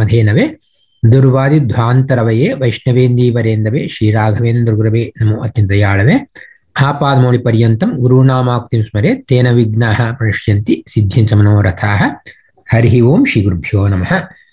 ನಾಮಧೇನವೇ ದುರ್ವಾದಿ ಧ್ವಾಂತರವಯೇ ವೈಷ್ಣವೇಂದೀವರೇಂದವೇ ಶ್ರೀರಾಘವೇಂದ್ರ ಗುರವೇ ನಮೋ ಅತ್ಯಂತ ಯಾಳವೇ ಆಪಾದಮೌಳಿ ಪರ್ಯಂತಂ ಗುರುನಾಮಾಕ್ತಿಂ ಸ್ಮರೆ ತೇನ ವಿಘ್ನಾಃ ಪ್ರಣಶ್ಯಂತಿ ಸಿದ್ಧಿಂಚ ಮನೋರಥಾಃ ಹರಿ ಓಂ ಶ್ರೀ ಗುರುಭ್ಯೋ ನಮಃ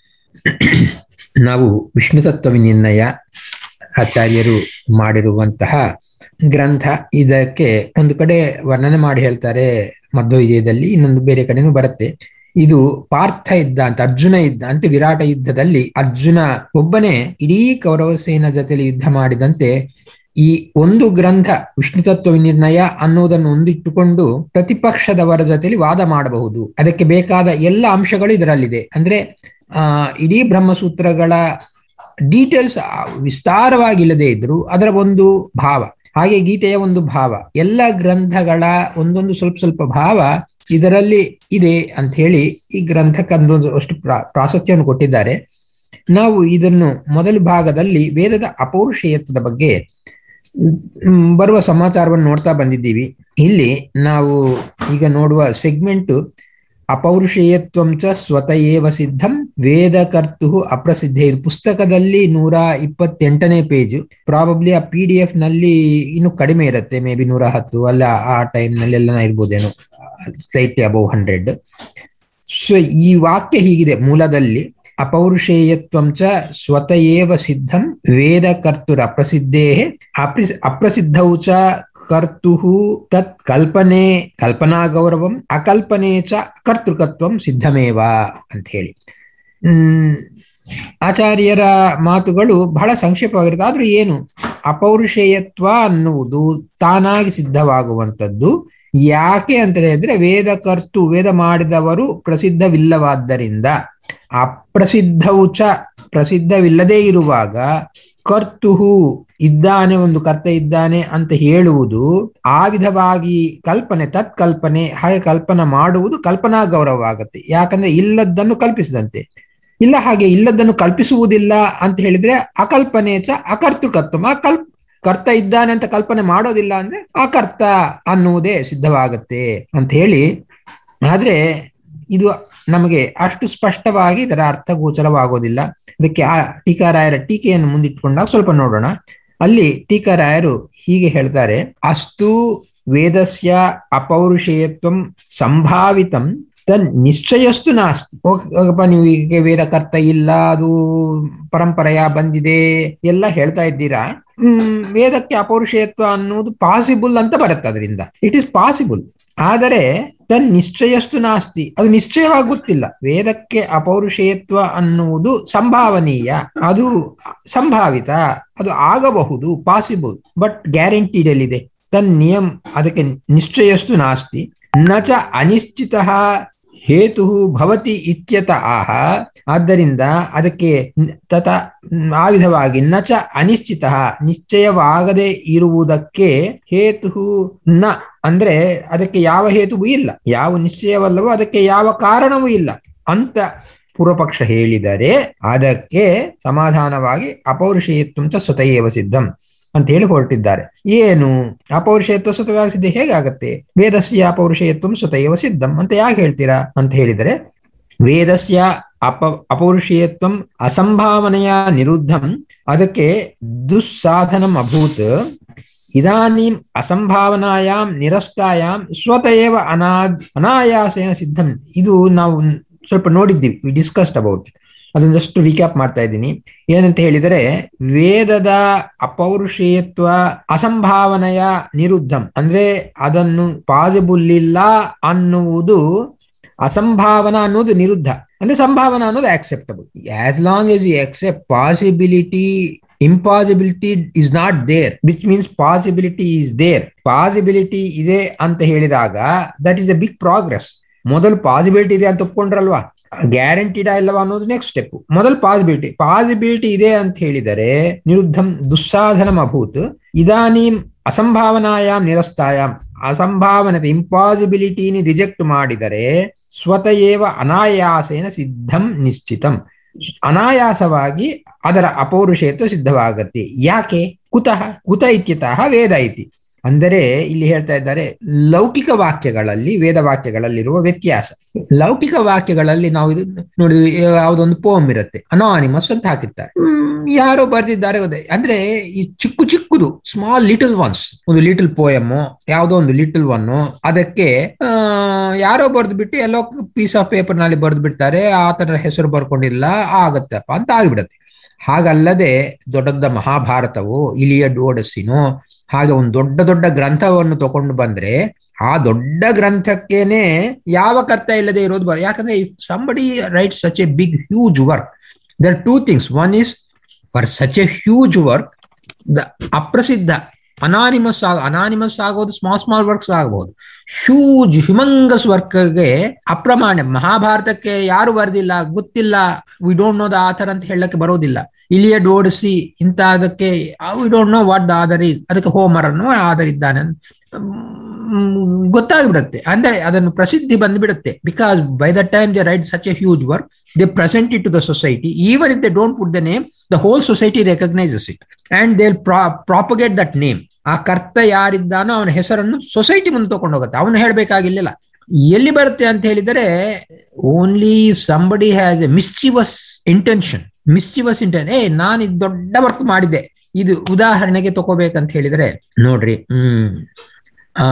ನಾವು ವಿಷ್ಣು ತತ್ವ ವಿನಿರ್ಣಯ ಆಚಾರ್ಯರು ಮಾಡಿರುವಂತಹ ಗ್ರಂಥ ಇದಕ್ಕೆ ಒಂದು ಕಡೆ ವರ್ಣನೆ ಮಾಡಿ ಹೇಳ್ತಾರೆ ಮಧ್ವ ವಿಜಯದಲ್ಲಿ ಇನ್ನೊಂದು ಬೇರೆ ಕಡೆನೂ ಬರುತ್ತೆ ಇದು ಪಾರ್ಥ ಇದ್ದ ಅಂತ ಅರ್ಜುನ ಇದ್ದ ಅಂತ ವಿರಾಟ ಯುದ್ಧದಲ್ಲಿ ಅರ್ಜುನ ಒಬ್ಬನೇ ಇಡೀ ಕೌರವ ಸೇನ ಜೊತೆಲಿ ಯುದ್ಧ ಮಾಡಿದಂತೆ ಈ ಒಂದು ಗ್ರಂಥ ವಿಷ್ಣು ತತ್ವ ವಿನಿರ್ಣಯ ಅನ್ನುವುದನ್ನು ಒಂದಿಟ್ಟುಕೊಂಡು ಪ್ರತಿಪಕ್ಷದವರ ಜೊತೆಲಿ ವಾದ ಮಾಡಬಹುದು ಅದಕ್ಕೆ ಬೇಕಾದ ಎಲ್ಲ ಅಂಶಗಳು ಇದರಲ್ಲಿದೆ ಅಂದ್ರೆ ಆ ಇಡೀ ಬ್ರಹ್ಮಸೂತ್ರಗಳ ಡೀಟೇಲ್ಸ್ ವಿಸ್ತಾರವಾಗಿಲ್ಲದೆ ಇದ್ರು ಅದರ ಒಂದು ಭಾವ ಹಾಗೆ ಗೀತೆಯ ಒಂದು ಭಾವ ಎಲ್ಲ ಗ್ರಂಥಗಳ ಒಂದೊಂದು ಸ್ವಲ್ಪ ಸ್ವಲ್ಪ ಭಾವ ಇದರಲ್ಲಿ ಇದೆ ಅಂತ ಹೇಳಿ ಈ ಗ್ರಂಥಕ್ಕೆ ಒಂದೊಂದು ಅಷ್ಟು ಪ್ರಾಶಸ್ತ್ಯವನ್ನು ಕೊಟ್ಟಿದ್ದಾರೆ ನಾವು ಇದನ್ನು ಮೊದಲ ಭಾಗದಲ್ಲಿ ವೇದದ ಅಪೌರುಷೇಯತ್ವದ ಬಗ್ಗೆ ಬರುವ ಸಮಾಚಾರವನ್ನು ನೋಡ್ತಾ ಬಂದಿದ್ದೀವಿ ಇಲ್ಲಿ ನಾವು ಈಗ ನೋಡುವ ಸೆಗ್ಮೆಂಟ್ ಅಪೌರುಷೇಯತ್ವಂ ಚ ಸ್ವತಯೇವ ಸಿದ್ಧಂ ವೇದ ಕರ್ತು ಅಪ್ರಸಿದ್ಧ ಇದು ಪುಸ್ತಕದಲ್ಲಿ ನೂರ ಇಪ್ಪತ್ತೆಂಟನೇ ಪೇಜ್ ಪ್ರಾಬಬ್ಲಿ ಆ ಪಿ ಡಿ ಎಫ್ ನಲ್ಲಿ ಇನ್ನು ಕಡಿಮೆ ಇರುತ್ತೆ ಮೇ ಬಿ ನೂರ ಹತ್ತು ಅಲ್ಲ ಆ ಟೈಮ್ ನಲ್ಲಿ ಎಲ್ಲ ಇರ್ಬೋದೇನೋ ಸ್ಲೈಟ್ಲಿ ಅಬೌವ್ ಹಂಡ್ರೆಡ್ ಸೊ ಈ ವಾಕ್ಯ ಹೀಗಿದೆ ಮೂಲದಲ್ಲಿ ಅಪೌರುಷೇಯತ್ವಂ ಚ ಸ್ವತಯೇವ ಸಿದ್ಧಂ ವೇದ ಕರ್ತುರ ಅಪ್ರಸಿದ್ಧೇ ಅಪ್ರಿ ಅಪ್ರಸಿದ್ಧೌ ಚ ಕರ್ತು ತತ್ ಕಲ್ಪನೆ ಕಲ್ಪನಾ ಗೌರವಂ ಅಕಲ್ಪನೆ ಚ ಕರ್ತೃಕತ್ವಂ ಸಿದ್ಧಮೇವ ಅಂತ ಹೇಳಿ ಹ್ಮ್ ಆಚಾರ್ಯರ ಮಾತುಗಳು ಬಹಳ ಸಂಕ್ಷೇಪವಾಗಿರುತ್ತೆ ಆದ್ರೂ ಏನು ಅಪೌರುಷೇಯತ್ವ ಅನ್ನುವುದು ತಾನಾಗಿ ಸಿದ್ಧವಾಗುವಂಥದ್ದು ಯಾಕೆ ಅಂತ ಹೇಳಿದ್ರೆ ವೇದ ಕರ್ತು ವೇದ ಮಾಡಿದವರು ಪ್ರಸಿದ್ಧವಿಲ್ಲವಾದ್ದರಿಂದ ಅಪ್ರಸಿದ್ಧವು ಚ ಪ್ರಸಿದ್ಧವಿಲ್ಲದೆ ಇರುವಾಗ ಕರ್ತುಹು ಇದ್ದಾನೆ ಒಂದು ಕರ್ತ ಇದ್ದಾನೆ ಅಂತ ಹೇಳುವುದು ಆ ವಿಧವಾಗಿ ಕಲ್ಪನೆ ತತ್ಕಲ್ಪನೆ ಹಾಗೆ ಕಲ್ಪನಾ ಮಾಡುವುದು ಕಲ್ಪನಾ ಗೌರವ ಆಗತ್ತೆ ಯಾಕಂದ್ರೆ ಇಲ್ಲದನ್ನು ಕಲ್ಪಿಸಿದಂತೆ ಇಲ್ಲ ಹಾಗೆ ಇಲ್ಲದನ್ನು ಕಲ್ಪಿಸುವುದಿಲ್ಲ ಅಂತ ಹೇಳಿದ್ರೆ ಅಕಲ್ಪನೆ ಚ ಅಕರ್ತೃಕತ್ವ ಆ ಕಲ್ಪ್ ಕರ್ತ ಇದ್ದಾನೆ ಅಂತ ಕಲ್ಪನೆ ಮಾಡೋದಿಲ್ಲ ಅಂದ್ರೆ ಅಕರ್ತ ಅನ್ನುವುದೇ ಸಿದ್ಧವಾಗತ್ತೆ ಅಂತ ಹೇಳಿ ಆದ್ರೆ ಇದು ನಮಗೆ ಅಷ್ಟು ಸ್ಪಷ್ಟವಾಗಿ ಇದರ ಅರ್ಥಗೋಚರವಾಗೋದಿಲ್ಲ ಅದಕ್ಕೆ ಆ ಟೀಕಾರಾಯರ ಟೀಕೆಯನ್ನು ಮುಂದಿಟ್ಕೊಂಡಾಗ ಸ್ವಲ್ಪ ನೋಡೋಣ ಅಲ್ಲಿ ಟೀಕಾರಾಯರು ಹೀಗೆ ಹೇಳ್ತಾರೆ ಅಸ್ತು ವೇದಸ್ಯ ಅಪೌರುಷೇಯತ್ವಂ ಸಂಭಾವಿತಂ ತನ್ ನಿಶ್ಚಯಸ್ತು ನಾಸ್ತಿ ಹೋಗಪ್ಪ ನೀವು ಈಗ ವೇದ ಕರ್ತ ಇಲ್ಲ ಅದು ಪರಂಪರೆಯ ಬಂದಿದೆ ಎಲ್ಲ ಹೇಳ್ತಾ ಇದ್ದೀರಾ ಹ್ಮ್ ವೇದಕ್ಕೆ ಅಪೌರುಷೇಯತ್ವ ಅನ್ನುವುದು ಪಾಸಿಬಲ್ ಅಂತ ಬರುತ್ತೆ ಅದರಿಂದ ಇಟ್ ಇಸ್ ಪಾಸಿಬಲ್ ಆದರೆ ತನ್ ನಿಶ್ಚಯಸ್ತು ನಾಸ್ತಿ ಅದು ನಿಶ್ಚಯವಾಗಿ ಗೊತ್ತಿಲ್ಲ ವೇದಕ್ಕೆ ಅಪೌರುಷೇಯತ್ವ ಅನ್ನುವುದು ಸಂಭಾವನೀಯ ಅದು ಸಂಭಾವಿತ ಅದು ಆಗಬಹುದು ಪಾಸಿಬಲ್ ಬಟ್ ಗ್ಯಾರಂಟಿಡ್ ಎಲ್ಲಿದೆ ತನ್ ನಿಯಮ್ ಅದಕ್ಕೆ ನಿಶ್ಚಯಸ್ತು ನಾಸ್ತಿ ನ ಚ ಅನಿಶ್ಚಿತ ಹೇತು ಭವತಿ ಇತ್ಯತ ಆಹ ಆದ್ದರಿಂದ ಅದಕ್ಕೆ ತತ ಆ ವಿಧವಾಗಿ ನ ಚ ಅನಿಶ್ಚಿತ ನಿಶ್ಚಯವಾಗದೆ ಇರುವುದಕ್ಕೆ ಹೇತು ನ ಅಂದ್ರೆ ಅದಕ್ಕೆ ಯಾವ ಹೇತುವು ಇಲ್ಲ ಯಾವ ನಿಶ್ಚಯವಲ್ಲವೋ ಅದಕ್ಕೆ ಯಾವ ಕಾರಣವೂ ಇಲ್ಲ ಅಂತ ಪೂರ್ವಪಕ್ಷ ಹೇಳಿದರೆ ಅದಕ್ಕೆ ಸಮಾಧಾನವಾಗಿ ಅಪೌರುಷೇಯತ್ವಂತ ಸ್ವತಯೇವ ಸಿದ್ಧಂ ಅಂತ ಹೇಳಿ ಹೊರಟಿದ್ದಾರೆ ಏನು ಅಪೌರುಷೇಯತ್ವ ಸ್ವತಃವಾಗಿ ಸಿದ್ಧ ಹೇಗಾಗತ್ತೆ ವೇದಸ್ಯ ಅಪೌರುಷೇಯತ್ವ ಸ್ವತಯವ ಸಿದ್ಧಂ ಅಂತ ಯಾಕೆ ಹೇಳ್ತೀರಾ ಅಂತ ಹೇಳಿದರೆ ವೇದಸ್ಯ ಅಪ ಅಪೌರುಷೇಯತ್ವಂ ಅಸಂಭಾವನೆಯ ನಿರುದ್ಧಂ ಅದಕ್ಕೆ ದುಸ್ಸಾಧನಂ ಅಭೂತ್ ಇದಾನೀಂ ಅಸಂಭಾವನಾಯಾಂ ನಿರಸ್ತಾಯಾಂ ಸ್ವತಯೇವ ಅನಾದ್ ಅನಾಯಾಸೇನ ಸಿದ್ಧಂ ಇದು ನಾವು ಸ್ವಲ್ಪ ನೋಡಿದ್ದೀವಿ ವಿ ಡಿಸ್ಕಸ್ಡ್ ಅಬೌಟ್ ಅದೊಂದಷ್ಟು ರೀಕ್ಯಾಪ್ ಮಾಡ್ತಾ ಇದ್ದೀನಿ ಏನಂತ ಹೇಳಿದರೆ ವೇದದ ಅಪೌರುಷೇಯತ್ವ ಅಸಂಭಾವನೆಯ ನಿರುದ್ಧಂ ಅಂದ್ರೆ ಅದನ್ನು ಪಾಸಿಬಲ್ ಇಲ್ಲ ಅನ್ನುವುದು ಅಸಂಭಾವನಾ ಅನ್ನೋದು ನಿರುದ್ಧ ಅಂದ್ರೆ ಸಂಭಾವನಾ ಅನ್ನೋದು acceptable as long as you accept possibility impossibility is not there which means possibility is there possibility ಇದೆ ಅಂತ ಹೇಳಿದಾಗ that is a big progress ಮೊದಲು ಪಾಸಿಬಿಲಿಟಿ ಇದೆ ಅಂತ ಒಪ್ಕೊಂಡ್ರಲ್ವಾ ಗ್ಯಾರಂಟಿಡ ಇಲ್ಲವಾ ಅನ್ನೋದು ನೆಕ್ಸ್ಟ್ ಸ್ಟೆಪ್ ಮೊದಲು ಪಾಸಿಬಿಲಿಟಿ ಪಾಸಿಬಿಲಿಟಿ ಇದೆ ಅಂತ ಹೇಳಿದರೆ ನಿರುದ್ಧಂ ದುಸ್ಸಾಧನಂ ಅಭೂತ್ ಇದಾನೀಂ ಅಸಂಭಾವನಾಯಾಮ್ ನಿರಸ್ತಾಯಾಮ್ ಅಸಂಭಾವನತೆ ಇಂಪಾಸಿಬಿಲಿಟಿನಿ ರಿಜೆಕ್ಟ್ ಮಾಡಿದರೆ ಸ್ವತಯೇವ ಅನಾಯಾಸೇನ ಸಿದ್ಧಂ ನಿಶ್ಚಿತಂ ಅನಾಯಾಸವಾಗಿ ಅದರ ಅಪೌರುಷೇತ್ವ ಸಿದ್ಧವಾಗತ್ತೆ ಯಾಕೆ ಕುತಃ ಕುತ ಇತ್ಯತಃ ವೇದ ಇತಿ ಅಂದರೆ ಇಲ್ಲಿ ಹೇಳ್ತಾ ಇದ್ದಾರೆ ಲೌಕಿಕ ವಾಕ್ಯಗಳಲ್ಲಿ ವೇದ ವಾಕ್ಯಗಳಲ್ಲಿರುವ ವ್ಯತ್ಯಾಸ ಲೌಕಿಕ ವಾಕ್ಯಗಳಲ್ಲಿ ನಾವು ಇದು ನೋಡಿ ಯಾವುದೊಂದು ಪೋಮ್ ಇರುತ್ತೆ ಅನಾನಿಮಸ್ ಅಂತ ಹಾಕಿರ್ತಾರೆ ಯಾರೋ ಬರ್ದಿದ್ದಾರೆ ಅಂದ್ರೆ ಈ ಚಿಕ್ಕು ಚಿಕ್ಕದು ಸ್ಮಾಲ್ ಲಿಟಲ್ ಒನ್ಸ್ ಒಂದು ಲಿಟಲ್ ಪೋಯಮ್ ಯಾವುದೋ ಒಂದು ಲಿಟಲ್ ಒನ್ ಅದಕ್ಕೆ ಯಾರೋ ಬರೆದು ಬಿಟ್ಟು ಎಲ್ಲೋ ಪೀಸ್ ಆಫ್ ಪೇಪರ್ ನಲ್ಲಿ ಬರೆದು ಬಿಡ್ತಾರೆ ಆತರ ಹೆಸರು ಬರ್ಕೊಂಡಿಲ್ಲ ಆಗತ್ತಪ್ಪ ಅಂತ ಆಗಿಬಿಡತ್ತೆ ಹಾಗಲ್ಲದೆ ದೊಡ್ಡ ದೊಡ್ಡ ಮಹಾಭಾರತವು ಇಲಿಯಡ್ ಓಡಸ್ಸಿನೋ ಹಾಗೆ ಒಂದು ದೊಡ್ಡ ದೊಡ್ಡ ಗ್ರಂಥವನ್ನು ತಗೊಂಡು ಬಂದ್ರೆ ಆ ದೊಡ್ಡ ಗ್ರಂಥಕ್ಕೇನೆ ಯಾವ ಕರ್ತ ಇಲ್ಲದೆ ಇರೋದು ಬರ ಯಾಕಂದ್ರೆ if somebody write such a big huge work there two things one is for such a huge work the ಅಪ್ರಸಿದ್ಧ ಅನಾನಿಮಸ್ ಆಗ ಅನಾನಿಮಸ್ ಆಗೋದು ಸ್ಮಾಲ್ ಸ್ಮಾಲ್ ವರ್ಕ್ಸ್ ಆಗಬಹುದು ಹ್ಯೂಜ್ ಹ್ಯುಮಂಗಸ್ ವರ್ಕ್ಗೆ ಅಪ್ರಮಾಣ ಮಹಾಭಾರತಕ್ಕೆ ಯಾರು ಬರೆದಿಲ್ಲ ಗೊತ್ತಿಲ್ಲ we don't know the author ಅಂತ ಹೇಳಕ್ಕೆ ಬರೋದಿಲ್ಲ ಇಲಿಯಡ್ ಓಡಿಸಿ ಇಂತ ಅದಕ್ಕೆ we don't know what the author is ಅದಕ್ಕೆ ಹೋಮರ್ ಅನ್ನೋ ಆದರ್ ಇದ್ದಾನೆ ಗೊತ್ತಾಗ್ಬಿಡುತ್ತೆ ಅಂದ್ರೆ ಅದನ್ನು ಪ್ರಸಿದ್ಧಿ ಬಂದ್ಬಿಡುತ್ತೆ because by the time they write such a huge work they present it to the society even if they don't put the name the whole society recognises it and they propagate that name ಆ ಕರ್ತ ಯಾರಿದ್ದಾನೋ ಅವನ ಹೆಸರನ್ನು society ಮುಂದೆ ತಗೊಂಡು ಹೋಗುತ್ತೆ ಅವನು ಹೇಳ್ಬೇಕಾಗಿರ್ಲಿಲ್ಲ ಎಲ್ಲಿ ಬರುತ್ತೆ ಅಂತ ಹೇಳಿದರೆ only somebody has a mischievous intention mischievous intention ಏ ನಾನು ಇದು ದೊಡ್ಡ ವರ್ಕ್ ಮಾಡಿದ್ದೆ ಇದು ಉದಾಹರಣೆಗೆ ತಗೋಬೇಕಂತ ಹೇಳಿದರೆ ನೋಡ್ರಿ ಹ್ಮ್ ಆ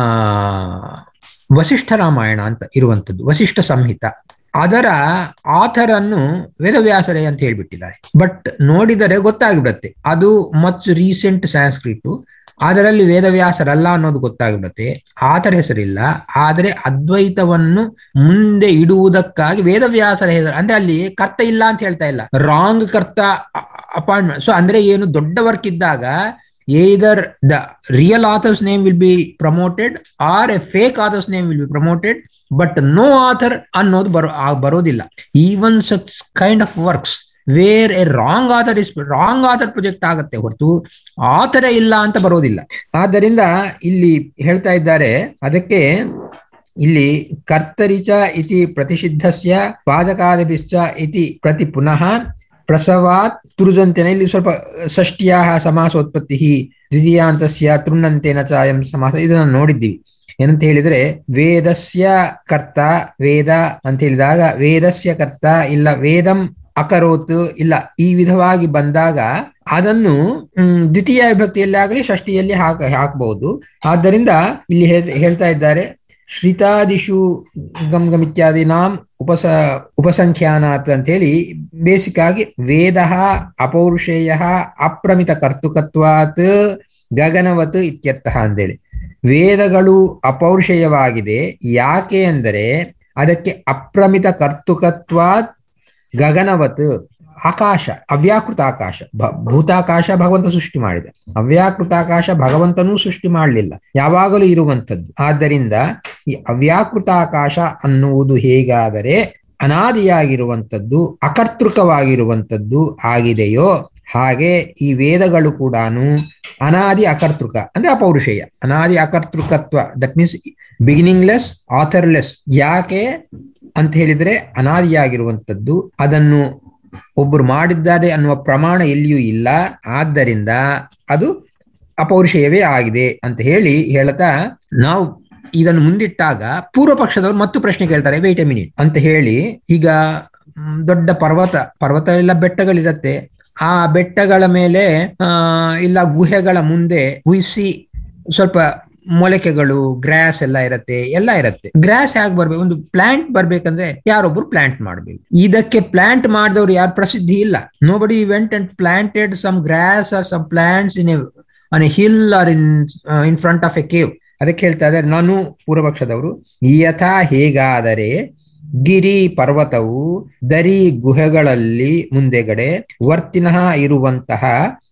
ವಸಿಷ್ಠ ರಾಮಾಯಣ ಅಂತ ಇರುವಂತದ್ದು ವಸಿಷ್ಠ ಸಂಹಿತ ಅದರ ಆಥರ್ ಅನ್ನು ವೇದವ್ಯಾಸರೇ ಅಂತ ಹೇಳ್ಬಿಟ್ಟಿದ್ದಾರೆ ಬಟ್ ನೋಡಿದರೆ ಗೊತ್ತಾಗ್ಬಿಡತ್ತೆ ಅದು ಮಚ್ ರೀಸೆಂಟ್ ಸ್ಯಾನ್ಸ್ಕ್ರಿಟ್ ಅದರಲ್ಲಿ ವೇದವ್ಯಾಸರಲ್ಲ ಅನ್ನೋದು ಗೊತ್ತಾಗ್ಬಿಡುತ್ತೆ ಆತರ ಹೆಸರಿಲ್ಲ ಆದರೆ ಅದ್ವೈತವನ್ನು ಮುಂದೆ ಇಡುವುದಕ್ಕಾಗಿ ವೇದವ್ಯಾಸರ ಹೆಸರು ಅಂದ್ರೆ ಅಲ್ಲಿ ಕರ್ತ ಇಲ್ಲ ಅಂತ ಹೇಳ್ತಾ ಇಲ್ಲ ರಾಂಗ್ ಕರ್ತ ಅಪಾಯಿಂಟ್ಮೆಂಟ್ ಸೊ ಅಂದ್ರೆ ಏನು ದೊಡ್ಡ ವರ್ಕ್ ಇದ್ದಾಗ either the real author's name will be promoted or a fake author's name will be promoted but no author ಅನ್ನೋದು ಬರೋ ಬರೋದಿಲ್ಲ even such kind of works where a wrong author is wrong author project ಆಗುತ್ತೆ ಹೊರತು ಆತರ ಇಲ್ಲ ಅಂತ ಬರೋದಿಲ್ಲ ಆದ್ದರಿಂದ ಇಲ್ಲಿ ಹೇಳ್ತಾ ಇದ್ದಾರೆ ಅದಕ್ಕೆ ಇಲ್ಲಿ ಕರ್ತರಿಚ ಇತಿ ಪ್ರತಿಷಿದ್ಧಸ್ಯ ಪಾದಕಾದಿಶ್ಚ ಇತಿ ಪ್ರತಿ ಪುನಃ ಪ್ರಸವಾತ್ ತುರುಜಂತೆನ ಇಲ್ಲಿ ಸ್ವಲ್ಪ ಷಷ್ಟಿಯ ಸಮಾಸೋತ್ಪತ್ತಿ ದ್ವಿತೀಯಾಂತಸ್ಯ ತೃಣ್ಣಂತೆನ ಚ ಎಂ ಸಮಾಸ ಇದನ್ನು ನೋಡಿದ್ದೀವಿ ಏನಂತ ಹೇಳಿದ್ರೆ ವೇದಸ್ಯ ಕರ್ತ ವೇದ ಅಂತ ಹೇಳಿದಾಗ ವೇದಸ್ಯ ಕರ್ತ ಇಲ್ಲ ವೇದಂ ಅಕರೋತ್ ಇಲ್ಲ ಈ ವಿಧವಾಗಿ ಬಂದಾಗ ಅದನ್ನು ಹ್ಮ್ ದ್ವಿತೀಯ ವಿಭಕ್ತಿಯಲ್ಲಿ ಆಗಲಿ ಷಷ್ಟಿಯಲ್ಲಿ ಹಾಕ ಹಾಕಬಹುದು ಆದ್ದರಿಂದ ಇಲ್ಲಿ ಹೇಳ್ತಾ ಇದ್ದಾರೆ ಶ್ರಿತಾದಿಷು ಗಮ್ ಗಮ್ ಇತ್ಯಾದಿ ನಾಂ ಉಪಸ ಉಪಸಂಖ್ಯಾನಾತ್ ಅಂತ ಹೇಳಿ ಬೇಸಿಕ್ ಆಗಿ ವೇದ ಅಪೌರುಷೇಯ ಅಪ್ರಮಿತ ಕರ್ತೃಕತ್ವಾತ್ ಗಗನವತ್ ಇತ್ಯರ್ಥ ಅಂತೇಳಿ ವೇದಗಳು ಅಪೌರುಷೇಯವಾಗಿದೆ ಯಾಕೆ ಅಂದರೆ ಅದಕ್ಕೆ ಅಪ್ರಮಿತ ಕರ್ತೃಕತ್ವಾತ್ ಗಗನವತ್ ಆಕಾಶ ಅವ್ಯಾಕೃತ ಆಕಾಶ ಭೂತಾಕಾಶ ಭಗವಂತ ಸೃಷ್ಟಿ ಮಾಡಿದ ಅವ್ಯಾಕೃತ ಆಕಾಶ ಭಗವಂತನೂ ಸೃಷ್ಟಿ ಮಾಡಲಿಲ್ಲ ಯಾವಾಗಲೂ ಇರುವಂಥದ್ದು ಆದ್ದರಿಂದ ಈ ಅವ್ಯಾಕೃತ ಆಕಾಶ ಅನ್ನುವುದು ಹೇಗಾದರೆ ಅನಾದಿಯಾಗಿರುವಂಥದ್ದು ಅಕರ್ತೃಕವಾಗಿರುವಂಥದ್ದು ಆಗಿದೆಯೋ ಹಾಗೆ ಈ ವೇದಗಳು ಕೂಡ ಅನಾದಿ ಅಕರ್ತೃಕ ಅಂದ್ರೆ ಅಪೌರುಷೇಯ ಅನಾದಿ ಅಕರ್ತೃಕತ್ವ ದಟ್ ಮೀನ್ಸ್ ಬಿಗಿನಿಂಗ್ಲೆಸ್ ಆಥರ್ಲೆಸ್ ಯಾಕೆ ಅಂತ ಹೇಳಿದ್ರೆ ಅನಾದಿಯಾಗಿರುವಂಥದ್ದು ಅದನ್ನು ಒಬ್ಬರು ಮಾಡಿದ್ದಾರೆ ಅನ್ನುವ ಪ್ರಮಾಣ ಎಲ್ಲಿಯೂ ಇಲ್ಲ ಆದ್ದರಿಂದ ಅದು ಅಪೌರುಷೇಯವೇ ಆಗಿದೆ ಅಂತ ಹೇಳಿ ಹೇಳ್ತಾ ನಾವು ಇದನ್ನು ಮುಂದಿಟ್ಟಾಗ ಪೂರ್ವ ಪಕ್ಷದವರು ಮತ್ತು ಪ್ರಶ್ನೆ ಕೇಳ್ತಾರೆ ವೇಟ್ ಎ ಮಿನಿಟ್ ಅಂತ ಹೇಳಿ ಈಗ ದೊಡ್ಡ ಪರ್ವತ ಪರ್ವತ ಎಲ್ಲ ಬೆಟ್ಟಗಳಿರತ್ತೆ ಆ ಬೆಟ್ಟಗಳ ಮೇಲೆ ಆ ಇಲ್ಲ ಗುಹೆಗಳ ಮುಂದೆ ಉಯಿಸಿ ಸ್ವಲ್ಪ ಮೊಳಕೆಗಳು ಗ್ರಾಸ್ ಎಲ್ಲ ಇರತ್ತೆ ಎಲ್ಲ ಇರತ್ತೆ ಗ್ರಾಸ್ ಹೇಗೆ ಬರ್ಬೇಕು ಒಂದು ಪ್ಲಾಂಟ್ ಬರ್ಬೇಕಂದ್ರೆ ಯಾರೊಬ್ರು ಪ್ಲಾಂಟ್ ಮಾಡ್ಬೇಕು ಇದಕ್ಕೆ ಪ್ಲಾಂಟ್ ಮಾಡಿದವ್ರು ಯಾರು ಪ್ರಸಿದ್ಧಿ ಇಲ್ಲ nobody went and planted some grass or some plants in on a hill or in in front of a cave ಅದಕ್ಕೆ ಹೇಳ್ತಾ ಇದ್ದಾರೆ ನಾನು ಪೂರ್ವಪಕ್ಷದವರು ಯಥಾ ಹೇಗಾದರೆ ಗಿರಿ ಪರ್ವತವು ದರಿ ಗುಹೆಗಳಲ್ಲಿ ಮುಂದೆಗಡೆ ವರ್ತಿನಃ ಇರುವಂತಹ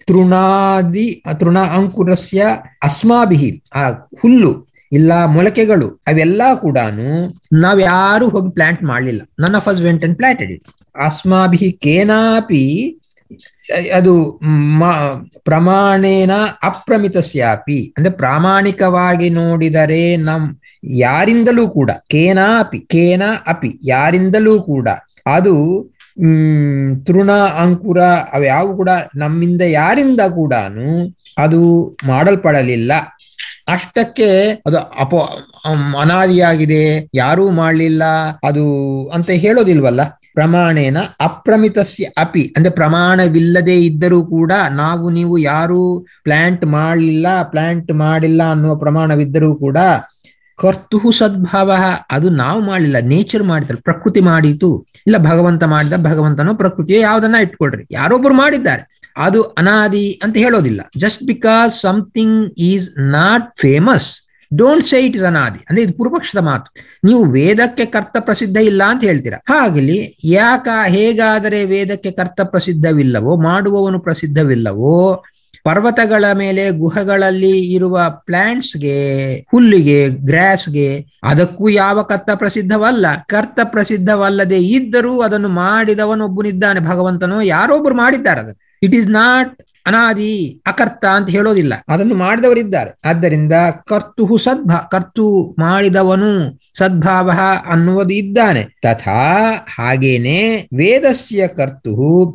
ತೃಣಾದಿ ತೃಣ ಅಂಕುರಸ್ಯ ಅಸ್ಮಾಭಿಹಿ ಆ ಹುಲ್ಲು ಇಲ್ಲ ಮೊಳಕೆಗಳು ಅವೆಲ್ಲ ಕೂಡ ನಾವ್ ಯಾರು ಹೋಗಿ ಪ್ಲಾಂಟ್ ಮಾಡ್ಲಿಲ್ಲ none of us went and planted it ಅಸ್ಮಾಭಿ ಕೇನಾಪಿ ಅದು ಪ್ರಮಾಣೇನ ಅಪ್ರಮಿತಸ್ಯಾಪಿ ಅಂದ್ರೆ ಪ್ರಾಮಾಣಿಕವಾಗಿ ನೋಡಿದರೆ ನಮ್ ಯಾರಿಂದಲೂ ಕೂಡ ಕೇನಾಪಿ ಕೇನ ಅಪಿ ಯಾರಿಂದಲೂ ಕೂಡ ಅದು ಹ್ಮ್ ತೃಣ ಅಂಕುರ ಅವ್ಯಾವು ಕೂಡ ನಮ್ಮಿಂದ ಯಾರಿಂದ ಕೂಡ ಅದು ಮಾಡಲ್ಪಡಲಿಲ್ಲ ಅಷ್ಟಕ್ಕೆ ಅದು ಅಪೋ ಅಮ್, ಅನಾದಿಯಾಗಿದೆ ಯಾರೂ ಮಾಡ್ಲಿಲ್ಲ ಅದು ಅಂತ ಹೇಳೋದಿಲ್ವಲ್ಲ ಪ್ರಮಾಣೇನ ಅಪ್ರಮಿತಸ್ಯ ಅಪಿ ಅಂದ್ರೆ ಪ್ರಮಾಣವಿಲ್ಲದೆ ಇದ್ದರೂ ಕೂಡ ನಾವು ನೀವು ಯಾರು ಪ್ಲಾಂಟ್ ಮಾಡಲಿಲ್ಲ ಪ್ಲಾಂಟ್ ಮಾಡಿಲ್ಲ ಅನ್ನುವ ಪ್ರಮಾಣವಿದ್ದರೂ ಕೂಡ ಕರ್ತು ಸದ್ಭಾವ ಅದು ನಾವು ಮಾಡಲಿಲ್ಲ ನೇಚರ್ ಮಾಡಿದ್ದಾರೆ ಪ್ರಕೃತಿ ಮಾಡಿತು ಇಲ್ಲ ಭಗವಂತ ಮಾಡಿದ ಭಗವಂತನೋ ಪ್ರಕೃತಿಯೋ ಯಾವ್ದನ್ನ ಇಟ್ಕೊಳ್ರಿ ಯಾರೊಬ್ರು ಮಾಡಿದ್ದಾರೆ ಅದು ಅನಾದಿ ಅಂತ ಹೇಳೋದಿಲ್ಲ just because something is not famous don't say it is ಅನಾದಿ ಅಂದ್ರೆ ಇದು ಪೂರ್ವಪಕ್ಷದ ಮಾತು ನೀವು ವೇದಕ್ಕೆ ಕರ್ತ ಪ್ರಸಿದ್ಧ ಇಲ್ಲ ಅಂತ ಹೇಳ್ತೀರಾ ಹಾಗಲಿ ಯಾಕ ಹೇಗಾದರೆ ವೇದಕ್ಕೆ ಕರ್ತ ಪ್ರಸಿದ್ಧವಿಲ್ಲವೋ ಮಾಡುವವನು ಪ್ರಸಿದ್ಧವಿಲ್ಲವೋ ಪರ್ವತಗಳ ಮೇಲೆ ಗುಹಗಳಲ್ಲಿ ಇರುವ ಪ್ಲಾಂಟ್ಸ್ಗೆ ಹುಲ್ಲಿಗೆ ಗ್ರಾಸ್ಗೆ ಅದಕ್ಕೂ ಯಾವ ಕರ್ತ ಪ್ರಸಿದ್ಧವಲ್ಲ ಕರ್ತ ಪ್ರಸಿದ್ಧವಲ್ಲದೆ ಇದ್ದರೂ ಅದನ್ನು ಮಾಡಿದವನೊಬ್ಬನಿದ್ದಾನೆ ಭಗವಂತನೋ ಯಾರೊಬ್ರು ಮಾಡಿದ್ದಾರೆ ಅದನ್ನು ಇಟ್ ಈಸ್ ನಾಟ್ ಅನಾದಿ ಅಕರ್ತ ಅಂತ ಹೇಳೋದಿಲ್ಲ ಅದನ್ನು ಮಾಡಿದವರಿದ್ದಾರೆ ಆದ್ದರಿಂದ ಕರ್ತು ಸದ್ಭ ಕರ್ತು ಮಾಡಿದವನು ಸದ್ಭಾವ ಅನ್ನುವುದು ಇದ್ದಾನೆ ತಥಾ ಹಾಗೇನೆ ವೇದಸ್ಯ ಕರ್ತು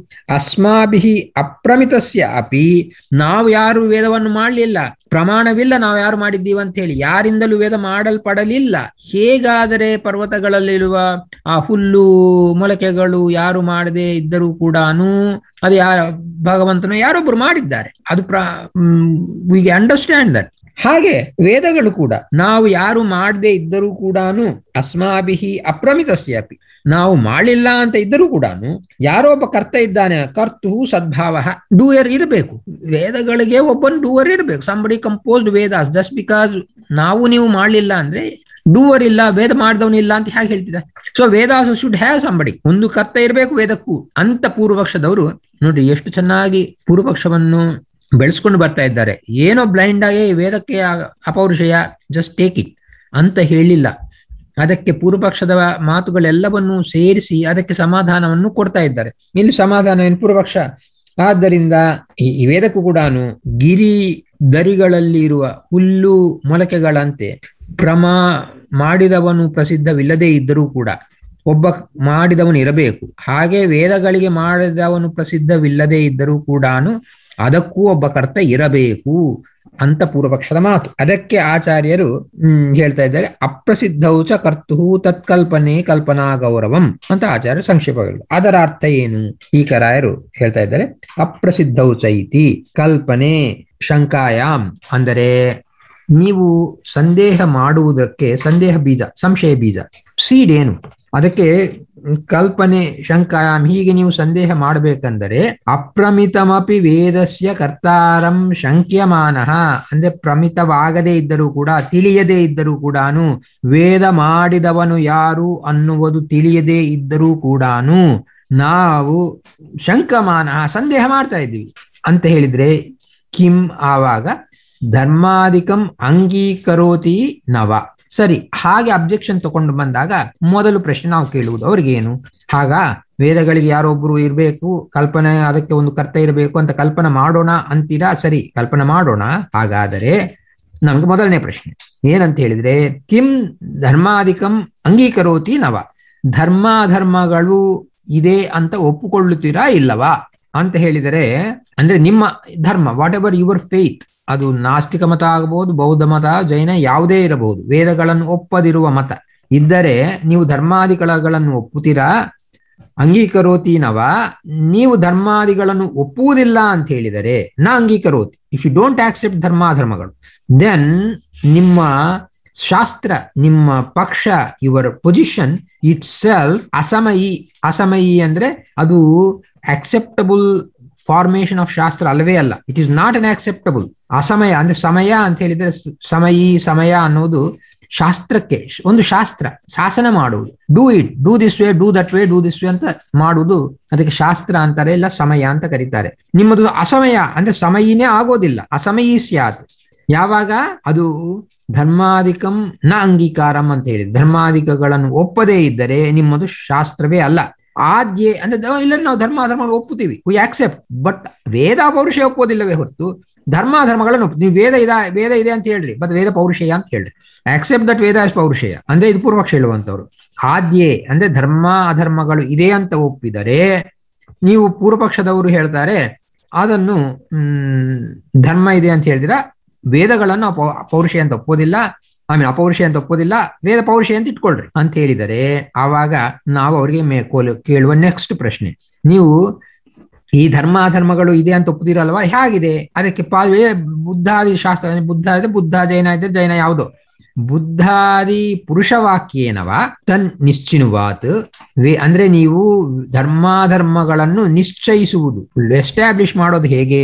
ಅಸ್ಮಾಭಿ ಅಪ್ರಮಿತಸ್ಯ ಅಪಿ ನಾವು ಯಾರು ವೇದವನ್ನು ಮಾಡಲಿಲ್ಲ ಪ್ರಮಾಣವಿಲ್ಲ ನಾವು ಯಾರು ಮಾಡಿದ್ದೀವಿ ಅಂತ ಹೇಳಿ ಯಾರಿಂದಲೂ ವೇದ ಮಾಡಲ್ಪಡಲಿಲ್ಲ ಹೇಗಾದರೆ ಪರ್ವತಗಳಲ್ಲಿರುವ ಆ ಹುಲ್ಲು ಮೊಳಕೆಗಳು ಯಾರು ಮಾಡದೆ ಇದ್ದರೂ ಕೂಡ ಅದು ಯಾರ ಭಗವಂತನು ಯಾರೊಬ್ರು ಮಾಡಿದ್ದಾರೆ ಅದು ಪ್ರ ವಿ ಅಂಡರ್ಸ್ಟ್ಯಾಂಡ್ ದಟ್ ಹಾಗೆ ವೇದಗಳು ಕೂಡ ನಾವು ಯಾರು ಮಾಡದೆ ಇದ್ದರೂ ಕೂಡ ಅಸ್ಮಾಭಿಹಿ ಅಪ್ರಮಿತಸ್ಯಾಪಿ ನಾವು ಮಾಡಿಲ್ಲ ಅಂತ ಇದ್ದರೂ ಕೂಡ ಯಾರೋ ಒಬ್ಬ ಕರ್ತ ಇದ್ದಾನೆ ಕರ್ತು ಸದ್ಭಾವ ಡೂಯರ್ ಇರಬೇಕು ವೇದಗಳಿಗೆ ಒಬ್ಬನ್ ಡೂವರ್ ಇರಬೇಕು somebody composed Vedas just because ನಾವು ನೀವು ಮಾಡಲಿಲ್ಲ ಅಂದ್ರೆ ಡೂವರ್ ಇಲ್ಲ ವೇದ ಮಾಡಿದವನು ಇಲ್ಲ ಅಂತ ಹೇಗೆ ಹೇಳ್ತಿದ್ದ so Vedas should have somebody ಒಂದು ಕರ್ತ ಇರಬೇಕು ವೇದಕ್ಕೂ ಅಂತ ಪೂರ್ವಪಕ್ಷದವರು ನೋಡ್ರಿ ಎಷ್ಟು ಚೆನ್ನಾಗಿ ಪೂರ್ವಪಕ್ಷವನ್ನು ಬೆಳೆಸ್ಕೊಂಡು ಬರ್ತಾ ಇದ್ದಾರೆ ಏನೋ ಬ್ಲೈಂಡ್ ಆಗಿ ವೇದಕ್ಕೆ ಅಪೌರುಷಯ ಜಸ್ಟ್ ಟೇಕ್ ಇಟ್ ಅಂತ ಹೇಳಿಲ್ಲ ಅದಕ್ಕೆ ಪೂರ್ವಪಕ್ಷದ ಮಾತುಗಳೆಲ್ಲವನ್ನು ಸೇರಿಸಿ ಅದಕ್ಕೆ ಸಮಾಧಾನವನ್ನು ಕೊಡ್ತಾ ಇದ್ದಾರೆ ಇಲ್ಲಿ ಸಮಾಧಾನ ಏನು ಪೂರ್ವಪಕ್ಷ ಆದ್ದರಿಂದ ಈ ವೇದಕ್ಕೂ ಕೂಡ ಗಿರಿ ದರಿಗಳಲ್ಲಿ ಇರುವ ಹುಲ್ಲು ಮೊಲಕೆಗಳಂತೆ ಪ್ರಮಾ ಮಾಡಿದವನು ಪ್ರಸಿದ್ಧವಿಲ್ಲದೆ ಇದ್ದರೂ ಕೂಡ ಒಬ್ಬ ಮಾಡಿದವನು ಇರಬೇಕು ಹಾಗೆ ವೇದಗಳಿಗೆ ಮಾಡಿದವನು ಪ್ರಸಿದ್ಧವಿಲ್ಲದೆ ಇದ್ದರೂ ಕೂಡ ಅದಕ್ಕೂ ಒಬ್ಬ ಕರ್ತ ಇರಬೇಕು ಅಂತ ಪೂರ್ವಪಕ್ಷದ ಮಾತು ಅದಕ್ಕೆ ಆಚಾರ್ಯರು ಹ್ಮ್ ಹೇಳ್ತಾ ಇದ್ದಾರೆ ಅಪ್ರಸಿದ್ಧೌ ಚ ಕರ್ತು ತತ್ಕಲ್ಪನೆ ಕಲ್ಪನಾ ಗೌರವಂ ಅಂತ ಆಚಾರ್ಯ ಸಂಕ್ಷೇಪಗಳು ಅದರ ಅರ್ಥ ಏನು ಟೀಕರಾಯರು ಹೇಳ್ತಾ ಇದ್ದಾರೆ ಅಪ್ರಸಿದ್ಧೌ ಚೈತಿ ಕಲ್ಪನೆ ಶಂಕಾಯಾಮ್ ಅಂದರೆ ನೀವು ಸಂದೇಹ ಮಾಡುವುದಕ್ಕೆ ಸಂದೇಹ ಬೀಜ ಸಂಶಯ ಬೀಜ ಸೀಡ್ ಏನು ಅದಕ್ಕೆ ಕಲ್ಪನೆ ಶಂಕಾಯಾಮ್ ಹೀಗೆ ನೀವು ಸಂದೇಹ ಮಾಡಬೇಕಂದರೆ ಅಪ್ರಮಿತಮಪಿ ವೇದಸ್ಯ ಕರ್ತಾರಂ ಶಂಕ್ಯಮಾನ ಅಂದ್ರೆ ಪ್ರಮಿತವಾಗದೇ ಇದ್ದರೂ ಕೂಡ ತಿಳಿಯದೇ ಇದ್ದರೂ ಕೂಡ ವೇದ ಮಾಡಿದವನು ಯಾರು ಅನ್ನುವುದು ತಿಳಿಯದೇ ಇದ್ದರೂ ಕೂಡ ನಾವು ಶಂಕಮಾನ ಸಂದೇಹ ಮಾಡ್ತಾ ಇದ್ದೀವಿ ಅಂತ ಹೇಳಿದ್ರೆ ಕಿಂ ಆವಾಗ ಧರ್ಮಾಧಿಕಂ ಅಂಗೀಕರೋತಿ ನವ ಸರಿ ಹಾಗೆ ಅಬ್ಜೆಕ್ಷನ್ ತಗೊಂಡು ಬಂದಾಗ ಮೊದಲು ಪ್ರಶ್ನೆ ನಾವು ಕೇಳುವುದು ಅವ್ರಿಗೇನು ಆಗ ವೇದಗಳಿಗೆ ಯಾರೊಬ್ರು ಇರಬೇಕು ಕಲ್ಪನೆ ಅದಕ್ಕೆ ಒಂದು ಕರ್ತ ಇರಬೇಕು ಅಂತ ಕಲ್ಪನೆ ಮಾಡೋಣ ಅಂತೀರಾ ಸರಿ ಕಲ್ಪನೆ ಮಾಡೋಣ ಹಾಗಾದರೆ ನಮ್ಗೆ ಮೊದಲನೇ ಪ್ರಶ್ನೆ ಏನಂತ ಹೇಳಿದ್ರೆ ಕಿಂ ಧರ್ಮಾಧಿಕಂ ಅಂಗೀಕರೋತಿ ನವ ಧರ್ಮಾಧರ್ಮಗಳು ಇದೆ ಅಂತ ಒಪ್ಪುಕೊಳ್ಳುತ್ತೀರಾ ಇಲ್ಲವಾ ಅಂತ ಹೇಳಿದರೆ ಅಂದ್ರೆ ನಿಮ್ಮ ಧರ್ಮ ವಾಟ್ ಎವರ್ ಯುವರ್ ಫೇತ್ ಅದು ನಾಸ್ತಿಕ ಮತ ಆಗಬಹುದು ಬೌದ್ಧ ಮತ ಜೈನ ಯಾವುದೇ ಇರಬಹುದು ವೇದಗಳನ್ನು ಒಪ್ಪದಿರುವ ಮತ ಇದ್ದರೆ ನೀವು ಧರ್ಮಾದಿಗಳನ್ನು ಒಪ್ಪುತ್ತೀರಾ ಅಂಗೀಕರೋತಿನವ ನೀವು ಧರ್ಮಾದಿಗಳನ್ನು ಒಪ್ಪುವುದಿಲ್ಲ ಅಂತ ಹೇಳಿದರೆ ನಾ ಅಂಗೀಕರೋತಿ ಇಫ್ ಯು ಡೋಂಟ್ ಆಕ್ಸೆಪ್ಟ್ ಧರ್ಮಾಧರ್ಮಗಳು ದೆನ್ ನಿಮ್ಮ ಶಾಸ್ತ್ರ ನಿಮ್ಮ ಪಕ್ಷ ಯುವರ್ ಪೊಸಿಷನ್ ಇಟ್ ಸೆಲ್ಫ್ ಅಸಮಯಿ ಅಸಮಯಿ ಅಂದ್ರೆ ಅದು ಅಕ್ಸೆಪ್ಟಬಲ್ ಫಾರ್ಮೇಶನ್ ಆಫ್ ಶಾಸ್ತ್ರ ಅಲ್ಲವೇ ಅಲ್ಲ it is not unacceptable ಅಸಮಯ ಅಂದ್ರೆ ಸಮಯ ಅಂತ ಹೇಳಿದ್ರೆ ಸಮಯಿ ಸಮಯ ಅನ್ನೋದು ಶಾಸ್ತ್ರಕ್ಕೆ ಒಂದು ಶಾಸ್ತ್ರ ಶಾಸನ ಮಾಡುವುದು do it do this way do that way do this way ಅಂತ ಮಾಡುವುದು ಅದಕ್ಕೆ ಶಾಸ್ತ್ರ ಅಂತಾರೆ ಇಲ್ಲ ಸಮಯ ಅಂತ ಕರೀತಾರೆ ನಿಮ್ಮದು ಅಸಮಯ ಅಂದ್ರೆ ಸಮಯಿನೇ ಆಗೋದಿಲ್ಲ ಅಸಮಯಿ ಸ್ಯಾತ್ ಯಾವಾಗ ಅದು ಧರ್ಮಾಧಿಕಂ ನ ಅಂಗೀಕಾರಂ ಅಂತ ಹೇಳಿ ಧರ್ಮಾಧಿಕಗಳನ್ನು ಒಪ್ಪದೇ ಇದ್ದರೆ ನಿಮ್ಮದು ಶಾಸ್ತ್ರವೇ ಅಲ್ಲ ಆದ್ಯೆ ಅಂದ್ರೆ ಇಲ್ಲ ನಾವು ಧರ್ಮ ಧರ್ಮಗಳು ಒಪ್ಪುತ್ತೀವಿ ವಿ ಆಕ್ಸೆಪ್ಟ್ ಬಟ್ ವೇದ ಪೌರುಷ ಒಪ್ಪೋದಿಲ್ಲವೇ ಹೊರತು ಧರ್ಮ ಧರ್ಮಗಳನ್ನು ಒಪ್ಪು ನೀವು ವೇದ ಇದ ವೇದ ಇದೆ ಅಂತ ಹೇಳ್ರಿ ಬಟ್ ವೇದ ಪೌರುಷಯ ಅಂತ ಹೇಳ್ರಿ ಆಕ್ಸೆಪ್ಟ್ ದಟ್ ವೇದ ಇಸ್ ಪೌರುಷಯ ಅಂದ್ರೆ ಇದು ಪೂರ್ವಕ್ಷ ಹೇಳುವಂತವ್ರು ಆದ್ಯೆ ಅಂದ್ರೆ ಧರ್ಮ ಅಧರ್ಮಗಳು ಇದೆ ಅಂತ ಒಪ್ಪಿದರೆ ನೀವು ಪೂರ್ವಪಕ್ಷದವರು ಹೇಳ್ತಾರೆ ಅದನ್ನು ಹ್ಮ್ ಧರ್ಮ ಇದೆ ಅಂತ ಹೇಳಿದ್ರ ವೇದಗಳನ್ನು ಅಪ ಅಪೌರುಷೆ ಅಂತ ಒಪ್ಪೋದಿಲ್ಲ ಆಮೇಲೆ ಅಪೌರುಷೆ ಅಂತ ಒಪ್ಪೋದಿಲ್ಲ ವೇದ ಪೌರುಷೆ ಅಂತ ಇಟ್ಕೊಳ್ರಿ ಅಂತ ಹೇಳಿದರೆ ಆವಾಗ ನಾವು ಅವರಿಗೆ ಮೇ ಕೋಲು ಕೇಳುವ ನೆಕ್ಸ್ಟ್ ಪ್ರಶ್ನೆ ನೀವು ಈ ಧರ್ಮಾಧರ್ಮಗಳು ಇದೆ ಅಂತ ಒಪ್ಪುದಿರಲ್ವಾ ಹೇಗಿದೆ ಅದಕ್ಕೆ ಪಾಲ್ವೇ ಬುದ್ಧಾದಿ ಶಾಸ್ತ್ರ ಬುದ್ಧ ಇದೆ ಬುದ್ಧ ಜೈನ ಇದೆ ಜೈನ ಯಾವುದು ಬುದ್ಧಾದಿ ಪುರುಷವಾಕ್ಯೇನವ ತನ್ ನಿಶ್ಚಿನುವಾತ್ ವೇ ಅಂದ್ರೆ ನೀವು ಧರ್ಮಾಧರ್ಮಗಳನ್ನು ನಿಶ್ಚಯಿಸುವುದು ಎಸ್ಟಾಬ್ಲಿಷ್ ಮಾಡೋದು ಹೇಗೆ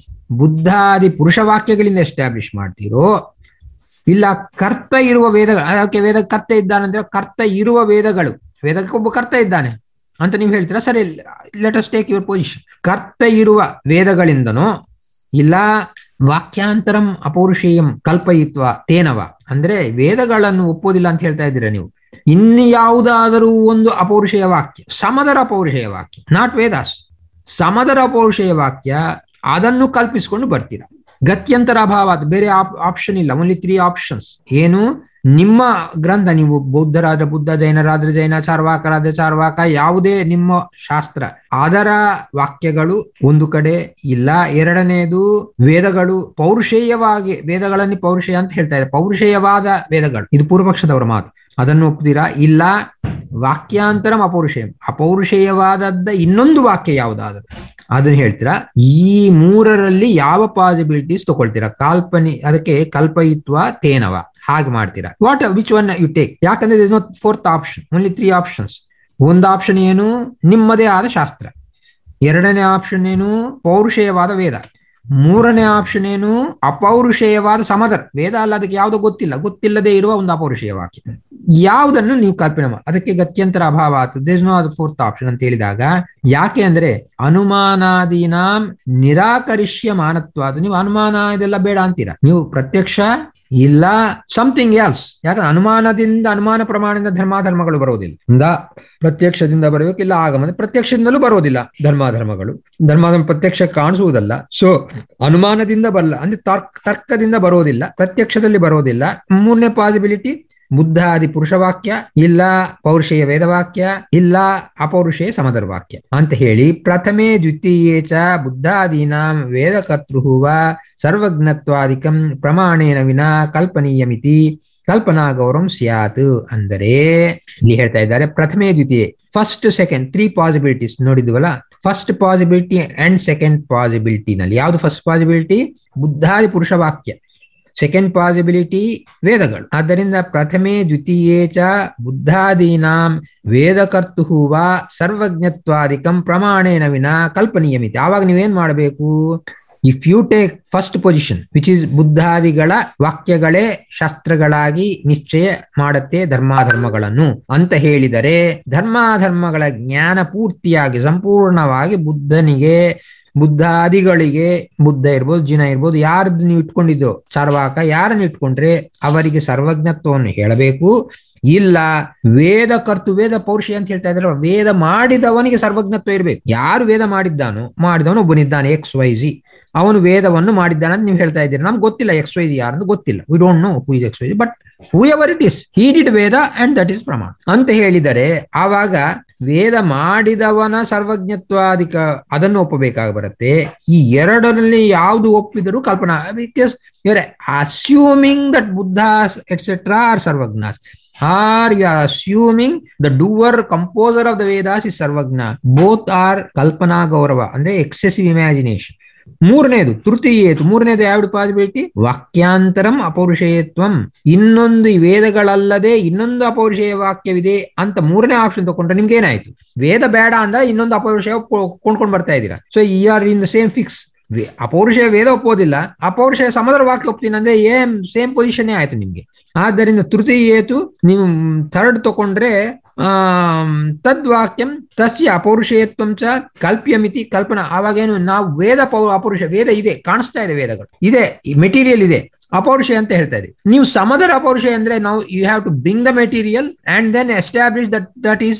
ಬುದ್ಧಾದಿ ಪುರುಷವಾಕ್ಯಗಳಿಂದ ಎಸ್ಟಾಬ್ಲಿಷ್ ಮಾಡ್ತೀರೋ ಇಲ್ಲ ಕರ್ತ ಇರುವ ವೇದಗಳು ಅದಕ್ಕೆ ವೇದ ಕರ್ತ ಇದ್ದಾನಂದ್ರೆ ಕರ್ತ ಇರುವ ವೇದಗಳು ವೇದಕ್ಕೆ ಒಬ್ಬ ಕರ್ತ ಇದ್ದಾನೆ ಅಂತ ನೀವು ಹೇಳ್ತೀರಾ ಸರಿ let us take your position ಕರ್ತ ಇರುವ ವೇದಗಳಿಂದನೋ ಇಲ್ಲ ವಾಕ್ಯಾಂತರಂ ಅಪೌರುಷೇಯಂ ಕಲ್ಪಯಿತ್ವ ತೇನವ ಅಂದ್ರೆ ವೇದಗಳನ್ನು ಒಪ್ಪೋದಿಲ್ಲ ಅಂತ ಹೇಳ್ತಾ ಇದ್ದೀರಾ ನೀವು ಇನ್ನು ಯಾವುದಾದರೂ ಒಂದು ಅಪೌರುಷೇಯ ವಾಕ್ಯ ಸಮದರ ಅಪೌರುಷೇಯ ವಾಕ್ಯ ನಾಟ್ ವೇದಾಸ್ ಸಮದರ ಅಪೌರುಷೇಯ ವಾಕ್ಯ ಅದನ್ನು ಕಲ್ಪಿಸಿಕೊಂಡು ಬರ್ತೀರಾ ಗತ್ಯಂತರ ಅಭಾವ ಬೇರೆ ಆಪ್ಷನ್ ಇಲ್ಲ ಓನ್ಲಿ ತ್ರೀ ಆಪ್ಷನ್ಸ್ ಏನು ನಿಮ್ಮ ಗ್ರಂಥ ನೀವು ಬೌದ್ಧರಾದ್ರೆ ಬುದ್ಧ ಜೈನರಾದ್ರೆ ಜೈನ ಚಾರ್ವಾಕರಾದ್ರೆ ಚಾರ್ವಾಕ ಯಾವುದೇ ನಿಮ್ಮ ಶಾಸ್ತ್ರ ಅದರ ವಾಕ್ಯಗಳು ಒಂದು ಕಡೆ ಇಲ್ಲ ಎರಡನೇದು ವೇದಗಳು ಪೌರುಷೇಯವಾಗಿ ವೇದಗಳಲ್ಲಿ ಪೌರುಷೇಯ ಅಂತ ಹೇಳ್ತಾ ಇದ್ದಾರೆ ಪೌರುಷೇಯವಾದ ವೇದಗಳು ಇದು ಪೂರ್ವಪಕ್ಷದವರ ಮಾತು ಅದನ್ನು ಒಪ್ಪುತ್ತೀರಾ ಇಲ್ಲ ವಾಕ್ಯಾಂತರಂ ಅಪೌರುಷೇಯ ಅಪೌರುಷೇಯವಾದದ್ದ ಇನ್ನೊಂದು ವಾಕ್ಯ ಯಾವುದಾದ್ರು ಅದನ್ನ ಹೇಳ್ತೀರಾ ಈ ಮೂರರಲ್ಲಿ ಯಾವ ಪಾಸಿಬಿಲಿಟೀಸ್ ತಗೊಳ್ತೀರಾ ಕಾಲ್ಪನಿ ಅದಕ್ಕೆ ಕಲ್ಪಯಿತ್ವ ತೇನವ ಹಾಗೆ ಮಾಡ್ತೀರಾ what which one you take ಯಾಕಂದ್ರೆ no fourth option only three options ಒಂದು ಆಪ್ಷನ್ ಏನು ನಿಮ್ಮದೇ ಆದ ಶಾಸ್ತ್ರ ಎರಡನೇ ಆಪ್ಷನ್ ಏನು ಪೌರುಷೇಯವಾದ ವೇದ ಮೂರನೇ ಆಪ್ಷನ್ ಏನು ಅಪೌರುಷೇಯವಾದ ಸಮದರ್ ವೇದ ಅಲ್ಲ ಅದಕ್ಕೆ ಯಾವ್ದು ಗೊತ್ತಿಲ್ಲ ಗೊತ್ತಿಲ್ಲದೆ ಇರುವ ಒಂದು ಅಪೌರುಷೇಯ ವಾಕ್ಯ ಯಾವುದನ್ನು ನೀವು ಕಲ್ಪನೆ ಮಾಡಿ ಅದಕ್ಕೆ ಗತ್ಯಂತರ ಅಭಾವ ದೇಸ್ ನೋ ಅದು ಫೋರ್ತ್ ಆಪ್ಷನ್ ಅಂತ ಹೇಳಿದಾಗ ಯಾಕೆ ಅಂದ್ರೆ ಅನುಮಾನಾದೀನಾಂ ನಿರಾಕರಿಷ್ಯ ಮಾನತ್ವ ಅದು ನೀವು ಅನುಮಾನ ಇದೆಲ್ಲ ಬೇಡ ಅಂತೀರಾ ನೀವು ಪ್ರತ್ಯಕ್ಷ ಇಲ್ಲ ಸಮಥಿಂಗ್ ಎಲ್ಸ್ ಯಾಕಂದ್ರೆ ಅನುಮಾನದಿಂದ ಅನುಮಾನ ಪ್ರಮಾಣದಿಂದ ಧರ್ಮಾಧರ್ಮಗಳು ಬರೋದಿಲ್ಲ ಇಂದ ಪ್ರತ್ಯಕ್ಷದಿಂದ ಬರಬೇಕು ಇಲ್ಲ ಆಗಮ ಪ್ರತ್ಯಕ್ಷದಿಂದಲೂ ಬರೋದಿಲ್ಲ ಧರ್ಮಾಧರ್ಮಗಳು ಧರ್ಮಾಧರ್ಮ ಪ್ರತ್ಯಕ್ಷ ಕಾಣಿಸುವುದಲ್ಲ ಸೊ ಅನುಮಾನದಿಂದ ಬರಲ್ಲ ಅಂದ್ರೆ ತರ್ಕ ತರ್ಕದಿಂದ ಬರೋದಿಲ್ಲ ಪ್ರತ್ಯಕ್ಷದಲ್ಲಿ ಬರೋದಿಲ್ಲ ಮೂರನೇ ಪಾಸಿಬಿಲಿಟಿ ಬುದ್ಧಾದಿ ಪುರುಷವಾಕ್ಯ ಇಲ್ಲ ಪೌರುಷೇಯ ವೇದವಾಕ್ಯ ಇಲ್ಲ ಅಪೌರುಷೇಯ ಸಮದರ ವಾಕ್ಯ ಅಂತ ಹೇಳಿ ಪ್ರಥಮೆ ದ್ವಿತೀಯೇ ಚ ಬುದ್ಧಾದೀನಾಂ ವೇದಕರ್ತೃಹುವ ಸರ್ವಜ್ಞತ್ವಾದಿಕಂ ಪ್ರಮಾಣೇನ ವಿನಾ ಕಲ್ಪನೀಯಮಿತಿ ಕಲ್ಪನಾ ಗೌರವಂ ಸ್ಯಾತ್ ಅಂದರೆ ಇಲ್ಲಿ ಹೇಳ್ತಾ ಇದ್ದಾರೆ ಪ್ರಥಮೆ ದ್ವಿತೀಯ ಫಸ್ಟ್ ಸೆಕೆಂಡ್ ತ್ರೀ ಪಾಸಿಬಿಲಿಟೀಸ್ ನೋಡಿದ್ವಲ್ಲ first possibility and second possibility ನಲ್ಲಿ ಯಾವ್ದು ಫಸ್ಟ್ ಪಾಸಿಬಿಲಿಟಿ ಬುದ್ಧಾದಿ ಪುರುಷವಾಕ್ಯ ಸೆಕೆಂಡ್ ಪಾಸಿಬಿಲಿಟಿ ವೇದಗಳು ಆದ್ದರಿಂದ ಪ್ರಥಮೆ ದ್ವಿತೀಯೇ ಚ ಬುದ್ಧಾದೀನಾಂ ವೇದಕರ್ತು ವಾ ಸರ್ವಜ್ಞತ್ವಾದಿಕಂ ಪ್ರಮಾಣೇನ ವಿನ ಕಲ್ಪನೀಯಮಿತಿ ಆವಾಗ ನೀವೇನ್ ಮಾಡಬೇಕು if you take first position which is ಬುದ್ಧಾದಿಗಳ ವಾಕ್ಯಗಳೇ ಶಾಸ್ತ್ರಗಳಾಗಿ ನಿಶ್ಚಯ ಮಾಡುತ್ತೆ ಧರ್ಮಾಧರ್ಮಗಳನ್ನು ಅಂತ ಹೇಳಿದರೆ ಧರ್ಮಾಧರ್ಮಗಳ ಜ್ಞಾನ ಪೂರ್ತಿಯಾಗಿ ಸಂಪೂರ್ಣವಾಗಿ ಬುದ್ಧನಿಗೆ ಬುದ್ಧಾದಿಗಳಿಗೆ ಬುದ್ಧ ಇರ್ಬೋದು ಜಿನ ಇರ್ಬೋದು ಯಾರದ್ದು ನೀವು ಇಟ್ಕೊಂಡಿದ್ದೋ ಚಾರ್ವಾಕ ಯಾರನ್ನು ಇಟ್ಕೊಂಡ್ರೆ ಅವರಿಗೆ ಸರ್ವಜ್ಞತ್ವವನ್ನು ಹೇಳಬೇಕು ಇಲ್ಲ ವೇದ ಕರ್ತು ವೇದ ಪೌರುಷಿ ಅಂತ ಹೇಳ್ತಾ ಇದ್ರೆ ವೇದ ಮಾಡಿದವನಿಗೆ ಸರ್ವಜ್ಞತ್ವ ಇರಬೇಕು ಯಾರು ವೇದ ಮಾಡಿದ್ದಾನೋ ಮಾಡಿದವನು ಒಬ್ಬನಿದ್ದಾನೆ ಎಕ್ಸ್ ವೈ ಜಿ ಅವನು ವೇದವನ್ನು ಮಾಡಿದ್ದಾನೆ ಅಂತ ನೀವು ಹೇಳ್ತಾ ಇದ್ದೀರಿ ನಮ್ಗೆ ಗೊತ್ತಿಲ್ಲ ಎಕ್ಸ್ ವೈ ಜಿ ಯಾರಂತ ಗೊತ್ತಿಲ್ಲ we don't know who is X Y Z but whoever it is he did Veda and that is ಪ್ರಮಾಣ ಅಂತ ಹೇಳಿದರೆ ಆವಾಗ ವೇದ ಮಾಡಿದವನ ಸರ್ವಜ್ಞತ್ವಾದಿಕ ಅದನ್ನು ಒಪ್ಪಬೇಕಾಗಿ ಬರುತ್ತೆ ಈ ಎರಡರಲ್ಲಿ ಯಾವುದು ಒಪ್ಪಿದರೂ ಕಲ್ಪನಾ because assuming that Buddha etcetera are ಸರ್ವಜ್ಞಾಸ್ or you are assuming the doer composer of the Vedas is ಸರ್ವಜ್ಞ ಬೋತ್ ಆರ್ ಕಲ್ಪನಾ ಗೌರವ ಅಂದ್ರೆ ಎಕ್ಸೆಸಿವ್ ಇಮ್ಯಾಜಿನೇಷನ್ ಮೂರನೇದು ತೃತೀಯೇತು ಮೂರನೇದು ಯಾವ್ದು ಪಾಸಿಬಿಲಿಟಿ ವಾಕ್ಯಾಂತರಂ ಅಪೌರುಷೇಯತ್ವಂ ಇನ್ನೊಂದು ವೇದಗಳಲ್ಲದೆ ಇನ್ನೊಂದು ಅಪೌರುಷೇಯ ವಾಕ್ಯವಿದೆ ಅಂತ ಮೂರನೇ ಆಪ್ಷನ್ ತಗೊಂಡ್ರೆ ನಿಮ್ಗೆ ಏನಾಯ್ತು ವೇದ ಬೇಡ ಅಂದ್ರೆ ಇನ್ನೊಂದು ಅಪೌರುಷೇಯ ಕೊಂಡ್ಕೊಂಡು ಬರ್ತಾ ಇದ್ದೀರಾ ಸೊ ಈ are in the same fix ಅಪೌರುಷೇಯ ವೇದ ಒಪ್ಪೋದಿಲ್ಲ ಅಪೌರುಷೇಯ ಸಮದ್ರ ವಾಕ್ಯ ಒಪ್ತೀನಿ ಅಂದ್ರೆ ಏಮ್ ಸೇಮ್ ಪೊಸಿಷನ್ ಆಯ್ತು ನಿಮ್ಗೆ ಆದ್ದರಿಂದ ತೃತೀಯೇತು ನೀವು ಥರ್ಡ್ ತಗೊಂಡ್ರೆ ಆ ತದ್ವಾಕ್ಯಂ ತಸ್ಯ ಅಪೌರುಷೇಯತ್ವಂ ಚ ಕಲ್ಪ್ಯಮಿತಿ ಕಲ್ಪನಾ ಆವಾಗೇನು ನಾವು ವೇದ ಪೌ ಅಪೌರುಷ ವೇದ ಇದೆ ಕಾಣಿಸ್ತಾ ಇದೆ ವೇದಗಳು ಇದೆ ಮೆಟೀರಿಯಲ್ ಇದೆ ಅಪೌರುಷ ಅಂತ ಹೇಳ್ತಾ ಇದೆ ನೀವು ಸಮದರ ಅಪೌರುಷ ಅಂದ್ರೆ ನಾವು you have to bring the material and then establish that that is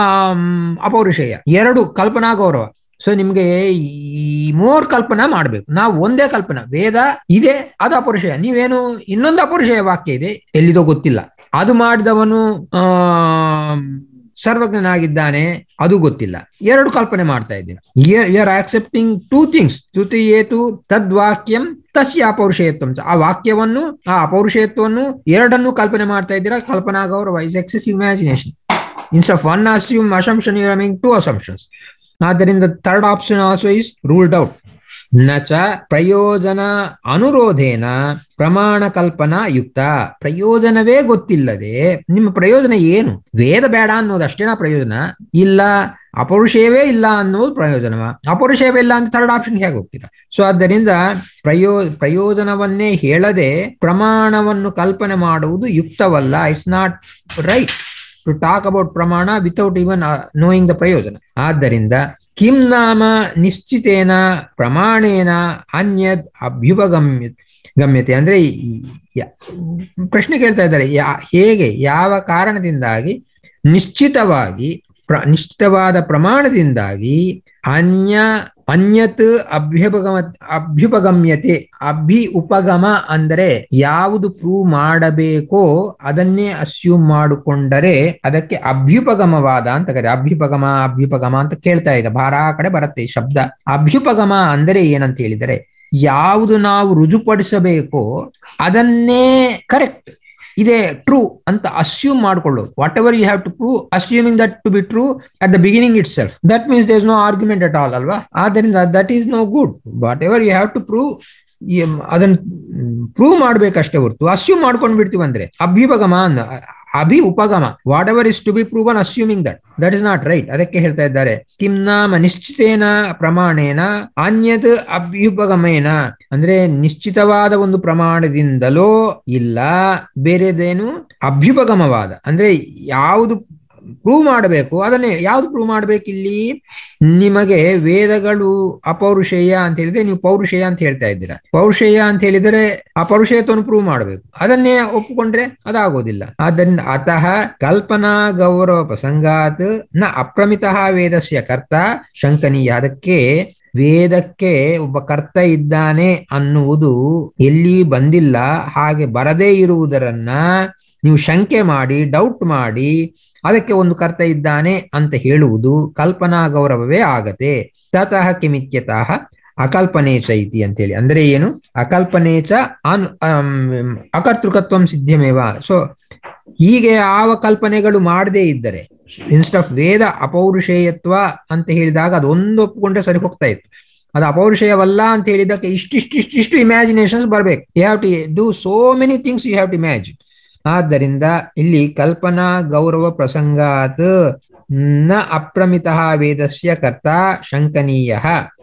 ಅಪೌರುಷೇಯ ಎರಡು ಕಲ್ಪನಾ ಗೌರವ ಸೊ ನಿಮ್ಗೆ ಈ ಮೋರ್ ಕಲ್ಪನಾ ಮಾಡ್ಬೇಕು ನಾವು ಒಂದೇ ಕಲ್ಪನಾ ವೇದ ಇದೆ ಅದು ಅಪೌರುಷಯ ನೀವೇನು ಇನ್ನೊಂದು ಅಪೌರುಷಯ ವಾಕ್ಯ ಇದೆ ಎಲ್ಲಿದೋ ಗೊತ್ತಿಲ್ಲ ಅದು ಮಾಡಿದವನು ಆ ಸರ್ವಜ್ಞನಾಗಿದ್ದಾನೆ ಅದು ಗೊತ್ತಿಲ್ಲ ಎರಡು ಕಲ್ಪನೆ ಮಾಡ್ತಾ ಇದ್ದೀವಿ you are accepting two things ತೃತೀಯೇತು ತದ್ವಾಕ್ಯಂ ತಸ್ಯ ಅಪೌರುಷೇಯತ್ವ ಆ ವಾಕ್ಯವನ್ನು ಆ ಅಪೌರುಷೇಯತ್ವವನ್ನು ಎರಡನ್ನು ಕಲ್ಪನೆ ಮಾಡ್ತಾ ಇದ್ದೀರಾ ಕಲ್ಪನಾ ಗೌರವ ಇಸ್ ಎಕ್ಸೆಸ್ ಇಮ್ಯಾಜಿನೇಷನ್ ಇನ್ಸ್ of one assume assumption you are two assumptions ಆದ್ದರಿಂದ third option also is ruled out ನ ಚ ಪ್ರಯೋಜನ ಅನುರೋಧೇನ ಪ್ರಮಾಣ ಕಲ್ಪನಾ ಯುಕ್ತ ಪ್ರಯೋಜನವೇ ಗೊತ್ತಿಲ್ಲದೆ ನಿಮ್ಮ ಪ್ರಯೋಜನ ಏನು ವೇದ ಬೇಡ ಅನ್ನೋದು ಅಷ್ಟೇನಾ ಪ್ರಯೋಜನ ಇಲ್ಲ ಅಪೌರುಷಯವೇ ಇಲ್ಲ ಅನ್ನೋದು ಪ್ರಯೋಜನವ ಅಪೌರುಷಯವೇ ಇಲ್ಲ ಅಂತ ಥರ್ಡ್ ಆಪ್ಷನ್ ಹೇಗೆ ಹೋಗ್ತೀರಾ ಸೊ ಆದ್ದರಿಂದ ಪ್ರಯೋ ಪ್ರಯೋಜನವನ್ನೇ ಹೇಳದೆ ಪ್ರಮಾಣವನ್ನು ಕಲ್ಪನೆ ಮಾಡುವುದು ಯುಕ್ತವಲ್ಲ it's not right to talk about ಪ್ರಮಾಣ ವಿತೌಟ್ ಇವನ್ ನೋಯಿಂಗ್ ದ ಪ್ರಯೋಜನ ಆದ್ದರಿಂದ ಕಿಂ ನಾಮ ನಿಶ್ಚಿತೇನ ಪ್ರಮಾಣೇನ ಅನ್ಯದ್ ಅಭ್ಯುಪಗಮ್ಯ ಗಮ್ಯತೆ ಅಂದ್ರೆ ಪ್ರಶ್ನೆ ಕೇಳ್ತಾ ಇದ್ದಾರೆ ಯಾ ಹೇಗೆ ಯಾವ ಕಾರಣದಿಂದಾಗಿ ನಿಶ್ಚಿತವಾಗಿ ಪ್ರ ನಿಶ್ಚಿತವಾದ ಪ್ರಮಾಣದಿಂದಾಗಿ ಅನ್ಯ ಅನ್ಯತ್ ಅಭ್ಯುಪಗಮ ಅಭ್ಯುಪಗಮ್ಯತೆ ಅಭಿ ಉಪಗಮ ಅಂದರೆ ಯಾವುದು ಪ್ರೂವ್ ಮಾಡಬೇಕೋ ಅದನ್ನೇ ಅಸ್ಯೂಮ್ ಮಾಡಿಕೊಂಡರೆ ಅದಕ್ಕೆ ಅಭ್ಯುಪಗಮವಾದ ಅಂತ ಕರೆ ಅಭ್ಯುಪಗಮ ಅಭ್ಯುಪಗಮ ಅಂತ ಕೇಳ್ತಾ ಇದೆ ಭಾರ ಕಡೆ ಬರುತ್ತೆ ಈ ಶಬ್ದ ಅಭ್ಯುಪಗಮ ಅಂದರೆ ಏನಂತ ಹೇಳಿದರೆ ಯಾವುದು ನಾವು ರುಜುಪಡಿಸಬೇಕೋ ಅದನ್ನೇ ಕರೆಕ್ಟ್ ಇದೆ ಟ್ರೂ ಅಂತ ಅಸ್ಯೂಮ್ ಮಾಡ್ಕೊಳ್ಳೋದು whatever you have to prove assuming that to be true at the beginning itself that means there no argument at all ಅಲ್ವಾ ಆದ್ದರಿಂದ that is no good whatever you have to prove ಅದನ್ನ prove ಮಾಡ್ಬೇಕಷ್ಟೇ ಹೊರ್ತು assume ಮಾಡ್ಕೊಂಡು ಬಿಡ್ತೀವಿ ಅಂದ್ರೆ ಅಭ್ಯುಪಗಮ ಅಭಿ ಉಪಗಮ whatever is to be proven assuming that that is not right ಅದಕ್ಕೆ ಹೇಳ್ತಾ ಇದ್ದಾರೆ ಕಿಂ ನಾಮ ನಿಶ್ಚಿತೇನ ಪ್ರಮಾಣೇನ ಅನ್ಯದ್ ಅಭ್ಯುಪಗಮೇನ ಅಂದ್ರೆ ನಿಶ್ಚಿತವಾದ ಒಂದು ಪ್ರಮಾಣದಿಂದಲೋ ಇಲ್ಲ ಬೇರೆದೇನು ಅಭ್ಯುಪಗಮವಾದ ಅಂದ್ರೆ ಯಾವುದು ಪ್ರೂವ್ ಮಾಡಬೇಕು ಅದನ್ನೇ ಯಾವ್ದು ಪ್ರೂವ್ ಮಾಡ್ಬೇಕು ಇಲ್ಲಿ ನಿಮಗೆ ವೇದಗಳು ಅಪೌರುಷೇಯ ಅಂತ ಹೇಳಿದ್ರೆ ನೀವು ಪೌರುಷೇಯ ಅಂತ ಹೇಳ್ತಾ ಇದ್ದೀರಾ ಪೌರುಷೇಯ ಅಂತ ಹೇಳಿದರೆ ಅಪೌರುಷೇಯತ್ವವನ್ನು ಪ್ರೂವ್ ಮಾಡಬೇಕು ಅದನ್ನೇ ಒಪ್ಪಿಕೊಂಡ್ರೆ ಅದಾಗೋದಿಲ್ಲ ಆದ್ದರಿಂದ ಅತಃ ಕಲ್ಪನಾ ಗೌರವ ಪ್ರಸಂಗಾತ್ ನ ಅಪ್ರಮಿತ ವೇದಸ್ಯ ಕರ್ತ ಶಂಕನೀಯ ಅದಕ್ಕೆ ವೇದಕ್ಕೆ ಒಬ್ಬ ಕರ್ತ ಇದ್ದಾನೆ ಅನ್ನುವುದು ಎಲ್ಲಿ ಬಂದಿಲ್ಲ ಹಾಗೆ ಬರದೇ ಇರುವುದರನ್ನ ನೀವು ಶಂಕೆ ಮಾಡಿ ಡೌಟ್ ಮಾಡಿ ಅದಕ್ಕೆ ಒಂದು ಕರ್ತ ಇದ್ದಾನೆ ಅಂತ ಹೇಳುವುದು ಕಲ್ಪನಾ ಗೌರವವೇ ಆಗತೆ ತತಃ ಕಿಮಿತ್ಯತಃ ಅಕಲ್ಪನೆ ಚ ಇತಿ ಅಂತೇಳಿ ಅಂದ್ರೆ ಏನು ಅಕಲ್ಪನೆ ಚ ಅನು ಅಕರ್ತೃಕತ್ವಂ ಸಿದ್ಧಮೇವ ಸೊ ಹೀಗೆ ಯಾವ ಕಲ್ಪನೆಗಳು ಮಾಡದೇ ಇದ್ದರೆ ಇನ್ಸ್ಟ್ ಆಫ್ ವೇದ ಅಪೌರುಷೇಯತ್ವ ಅಂತ ಹೇಳಿದಾಗ ಅದೊಂದು ಒಪ್ಪಿಕೊಂಡ್ರೆ ಸರಿ ಹೋಗ್ತಾ ಇತ್ತು ಅದು ಅಪೌರುಷಯವಲ್ಲ ಅಂತ ಹೇಳಿದಕ್ಕೆ ಇಷ್ಟಿಷ್ಟಿಷ್ಟಿಷ್ಟು ಇಮ್ಯಾಜಿನೇಷನ್ಸ್ ಬರ್ಬೇಕು you have to do so many things you have to imagine ಆದ್ದರಿಂದ ಇಲ್ಲಿ ಕಲ್ಪನಾ ಗೌರವ ಪ್ರಸಂಗಾತ್ ನ ಅಪ್ರಮಿತ ವೇದಸ್ಯ ಕರ್ತ ಶಂಕನೀಯ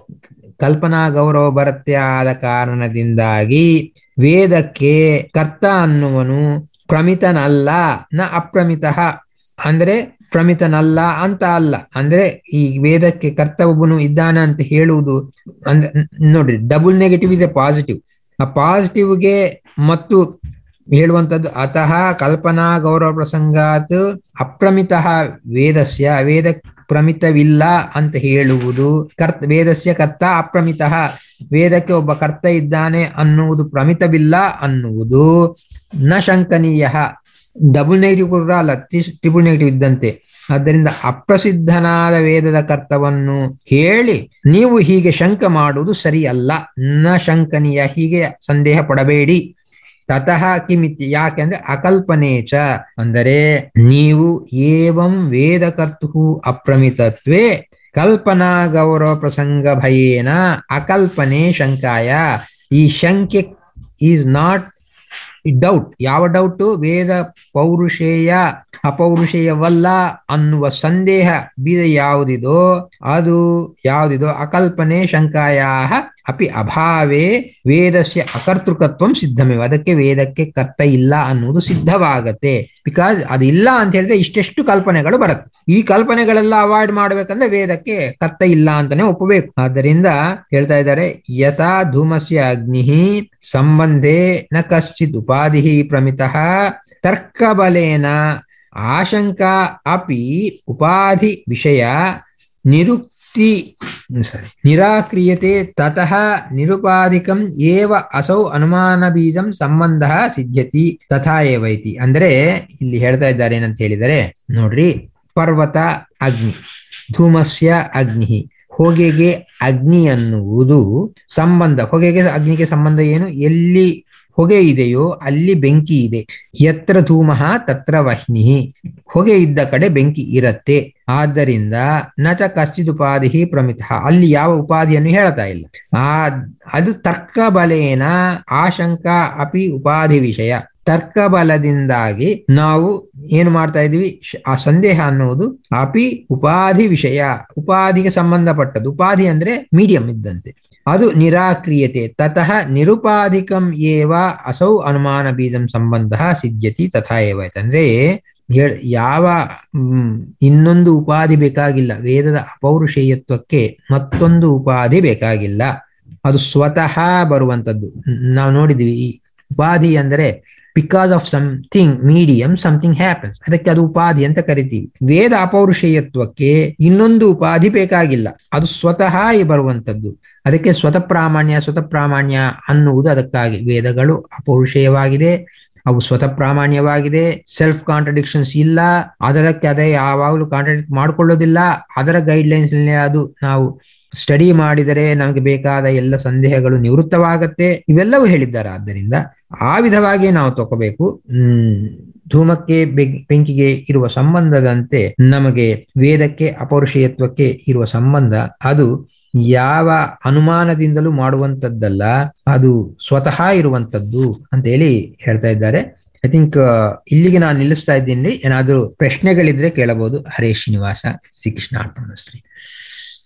ಕಲ್ಪನಾ ಗೌರವ ಬರುತ್ತೆ ಆದ ಕಾರಣದಿಂದಾಗಿ ವೇದಕ್ಕೆ ಕರ್ತ ಅನ್ನುವನು ಪ್ರಮಿತನಲ್ಲ ನ ಅಪ್ರಮಿತ ಅಂದ್ರೆ ಪ್ರಮಿತನಲ್ಲ ಅಂತ ಅಲ್ಲ ಅಂದ್ರೆ ಈ ವೇದಕ್ಕೆ ಕರ್ತ ಒಬ್ಬನು ಇದ್ದಾನೆ ಅಂತ ಹೇಳುವುದು ಅಂದ್ರೆ ನೋಡ್ರಿ ಡಬಲ್ ನೆಗೆಟಿವ್ ಇದೆ ಪಾಸಿಟಿವ್ ಆ ಪಾಸಿಟಿವ್ಗೆ ಮತ್ತು ಹೇಳುವಂಥದ್ದು ಅತಃ ಕಲ್ಪನಾ ಗೌರವ ಪ್ರಸಂಗಾತ್ ಅಪ್ರಮಿತ ವೇದಸ್ಯ ವೇದ ಪ್ರಮಿತವಿಲ್ಲ ಅಂತ ಹೇಳುವುದು ಕರ್ತ ವೇದಸ್ಯ ಕರ್ತ ಅಪ್ರಮಿತ ವೇದಕ್ಕೆ ಒಬ್ಬ ಕರ್ತ ಇದ್ದಾನೆ ಅನ್ನುವುದು ಪ್ರಮಿತವಿಲ್ಲ ಅನ್ನುವುದು ನ ಶಂಕನೀಯ ಡಬಲ್ ನೆಗೆಟಿವ್ ಕೂಡ ಅಲ್ಲ ಟ್ರಿಬಲ್ ನೆಗೆಟಿವ್ ಇದ್ದಂತೆ ಆದ್ದರಿಂದ ಅಪ್ರಸಿದ್ಧನಾದ ವೇದದ ಕರ್ತವನ್ನು ಹೇಳಿ ನೀವು ಹೀಗೆ ಶಂಕ ಮಾಡುವುದು ಸರಿಯಲ್ಲ ನ ಶಂಕನೀಯ ಹೀಗೆ ಸಂದೇಹ ಪಡಬೇಡಿ ತತಃ ಕಿಮಿತಿ ಯಾಕೆಂದ್ರೆ ಅಕಲ್ಪನೆ ಚ ಅಂದರೆ ನೀವು ಏವಂ ವೇದ ಕರ್ತು ಅಪ್ರಮಿತತ್ವೇ ಕಲ್ಪನಾ ಗೌರವ ಪ್ರಸಂಗ ಭಯೇನ ಅಕಲ್ಪನೆ ಶಂಕಾಯ ಈ ಶಂಕೆ ಈಸ್ ನಾಟ್ ಡೌಟ್ ಯಾವ ಡೌಟ್ ವೇದ ಪೌರುಷೇಯ ಅಪೌರುಷೇಯವಲ್ಲ ಅನ್ನುವ ಸಂದೇಹ ಬೀದ ಯಾವುದಿದೋ ಅದು ಯಾವುದಿದೋ ಅಕಲ್ಪನೆ ಶಂಕಾಯ ಅಪಿ ಅಭಾವೇ ವೇದಸ್ಯ ಅಕರ್ತೃಕತ್ವಂ ಸಿದ್ಧಮೇವ ಅದಕ್ಕೆ ವೇದಕ್ಕೆ ಕರ್ತ ಇಲ್ಲ ಅನ್ನುವುದು ಸಿದ್ಧವಾಗತ್ತೆ ಬಿಕಾಸ್ ಅದು ಇಲ್ಲ ಅಂತ ಹೇಳಿದ್ರೆ ಇಷ್ಟೆಷ್ಟು ಕಲ್ಪನೆಗಳು ಬರುತ್ತೆ ಈ ಕಲ್ಪನೆಗಳೆಲ್ಲ ಅವಾಯ್ಡ್ ಮಾಡ್ಬೇಕಂದ್ರೆ ವೇದಕ್ಕೆ ಕರ್ತ ಇಲ್ಲ ಅಂತಾನೆ ಒಪ್ಪಬೇಕು ಆದ್ದರಿಂದ ಹೇಳ್ತಾ ಇದ್ದಾರೆ ಯಥಾ ಧೂಮಸ್ಯ ಅಗ್ನಿ ಸಂಬಂಧೆ ನ ಕಶ್ಚಿತ್ ಉಪಾಧಿ ಪ್ರಮಿತಃ ತರ್ಕಬಲೇನ ಆಶಂಕಾ ಅಪಿ ಉಪಾಧಿ ವಿಷಯ ನಿರುಕ್ತಿ ಸಾರಿ ನಿರಾಕ್ರಿಯತೆ ತತಃ ನಿರುಪಾಧಿಕಂ ಏವ ಅಸೌ ಅನುಮಾನ ಬೀಜಂ ಸಂಬಂಧ ಸಿದ್ಧ್ಯತಿ ತಥಾ ಏವೈತಿ ಅಂದ್ರೆ ಇಲ್ಲಿ ಹೇಳ್ತಾ ಇದ್ದಾರೆ ಏನಂತ ಹೇಳಿದರೆ ನೋಡ್ರಿ ಪರ್ವತ ಅಗ್ನಿ ಧೂಮಸ್ಯ ಅಗ್ನಿ ಹೊಗೆಗೆ ಅಗ್ನಿ ಅನ್ನುವುದು ಸಂಬಂಧ ಹೊಗೆಗೆ ಅಗ್ನಿಗೆ ಸಂಬಂಧ ಏನು ಎಲ್ಲಿ ಹೊಗೆ ಇದೆಯೋ ಅಲ್ಲಿ ಬೆಂಕಿ ಇದೆ ಎತ್ರ ಧೂಮಃ ತತ್ರ ವಹ್ನಿ ಹೊಗೆ ಇದ್ದ ಕಡೆ ಬೆಂಕಿ ಇರತ್ತೆ ಆದ್ದರಿಂದ ನಚ ಕಶ್ಚಿತ್ ಉಪಾಧಿ ಪ್ರಮಿತ ಅಲ್ಲಿ ಯಾವ ಉಪಾಧಿಯನ್ನು ಹೇಳ್ತಾ ಇಲ್ಲ ಆ ಅದು ತರ್ಕ ಬಲೇನ ಆಶಂಕ ಅಪಿ ಉಪಾಧಿ ವಿಷಯ ತರ್ಕ ಬಲದಿಂದಾಗಿ ನಾವು ಏನು ಮಾಡ್ತಾ ಇದೀವಿ ಆ ಸಂದೇಹ ಅನ್ನುವುದು ಅಪಿ ಉಪಾಧಿ ವಿಷಯ ಉಪಾಧಿಗೆ ಸಂಬಂಧಪಟ್ಟದ್ದು ಉಪಾಧಿ ಅಂದ್ರೆ ಮೀಡಿಯಂ ಇದ್ದಂತೆ ಅದು ನಿರಾಕ್ರಿಯತೆ ತತಃ ನಿರುಪಾಧಿಕಂ ಏವ ಅಸೌ ಅನುಮಾನ ಬೀಜಂ ಸಂಬಂಧ ಸಿದ್ಧ್ಯತಿ ತಥಾ ಏವ ಅಂದ್ರೆ ಯಾವ ಇನ್ನೊಂದು ಉಪಾಧಿ ಬೇಕಾಗಿಲ್ಲ ವೇದದ ಅಪೌರುಷೇಯತ್ವಕ್ಕೆ ಮತ್ತೊಂದು ಉಪಾಧಿ ಬೇಕಾಗಿಲ್ಲ ಅದು ಸ್ವತಃ ಬರುವಂತದ್ದು ನಾವು ನೋಡಿದ್ವಿ ಈ ಉಪಾಧಿ ಅಂದ್ರೆ because of something medium something happens ಅದಕ್ಕೆ ಅದು ಉಪಾಧಿ ಅಂತ ಕರಿತೀವಿ ವೇದ ಅಪೌರುಷೇಯತ್ವಕ್ಕೆ ಇನ್ನೊಂದು ಉಪಾಧಿ ಬೇಕಾಗಿಲ್ಲ ಅದು ಸ್ವತಃ ಬರುವಂತದ್ದು ಅದಕ್ಕೆ ಸ್ವತಃ ಪ್ರಾಮಾಣ್ಯ ಸ್ವತಃ ಪ್ರಾಮಾಣ್ಯ ಅನ್ನುವುದು ಅದಕ್ಕಾಗಿ ವೇದಗಳು ಅಪೌರುಷೇಯವಾಗಿದೆ ಅವು ಸ್ವತಃ ಪ್ರಾಮಾಣ್ಯವಾಗಿದೆ ಸೆಲ್ಫ್ ಕಾಂಟ್ರಡಿಕ್ಷನ್ಸ್ ಇಲ್ಲ ಅದರಕ್ಕೆ ಅದೇ ಯಾವಾಗಲೂ ಕಾಂಟ್ರಡಿಕ್ಟ್ ಮಾಡ್ಕೊಳ್ಳೋದಿಲ್ಲ ಅದರ ಗೈಡ್ಲೈನ್ಸ್ ಅದು ನಾವು ಸ್ಟಡಿ ಮಾಡಿದರೆ ನಮಗೆ ಬೇಕಾದ ಎಲ್ಲ ಸಂದೇಹಗಳು ನಿವೃತ್ತವಾಗತ್ತೆ ಇವೆಲ್ಲವೂ ಹೇಳಿದ್ದಾರೆ ಆದ್ದರಿಂದ ಆ ವಿಧವಾಗಿ ನಾವು ತಗೋಬೇಕು ಹ್ಮ್ ಧೂಮಕ್ಕೆ ಬೆಂಕಿಗೆ ಇರುವ ಸಂಬಂಧದಂತೆ ನಮಗೆ ವೇದಕ್ಕೆ ಅಪೌರುಷೇಯತ್ವಕ್ಕೆ ಇರುವ ಸಂಬಂಧ ಅದು ಯಾವ ಅನುಮಾನದಿಂದಲೂ ಮಾಡುವಂತದ್ದಲ್ಲ ಅದು ಸ್ವತಃ ಇರುವಂತದ್ದು ಅಂತ ಹೇಳಿ ಹೇಳ್ತಾ ಇದ್ದಾರೆ ಐ ಥಿಂಕ್ ಇಲ್ಲಿಗೆ ನಾನು ನಿಲ್ಲಿಸ್ತಾ ಇದ್ದೀನಿ ಏನಾದ್ರೂ ಪ್ರಶ್ನೆಗಳಿದ್ರೆ ಕೇಳಬಹುದು ಹರೇ ಶ್ರೀನಿವಾಸ ಶ್ರೀ ಕೃಷ್ಣ ಅರ್ಪಣ ಶ್ರೀ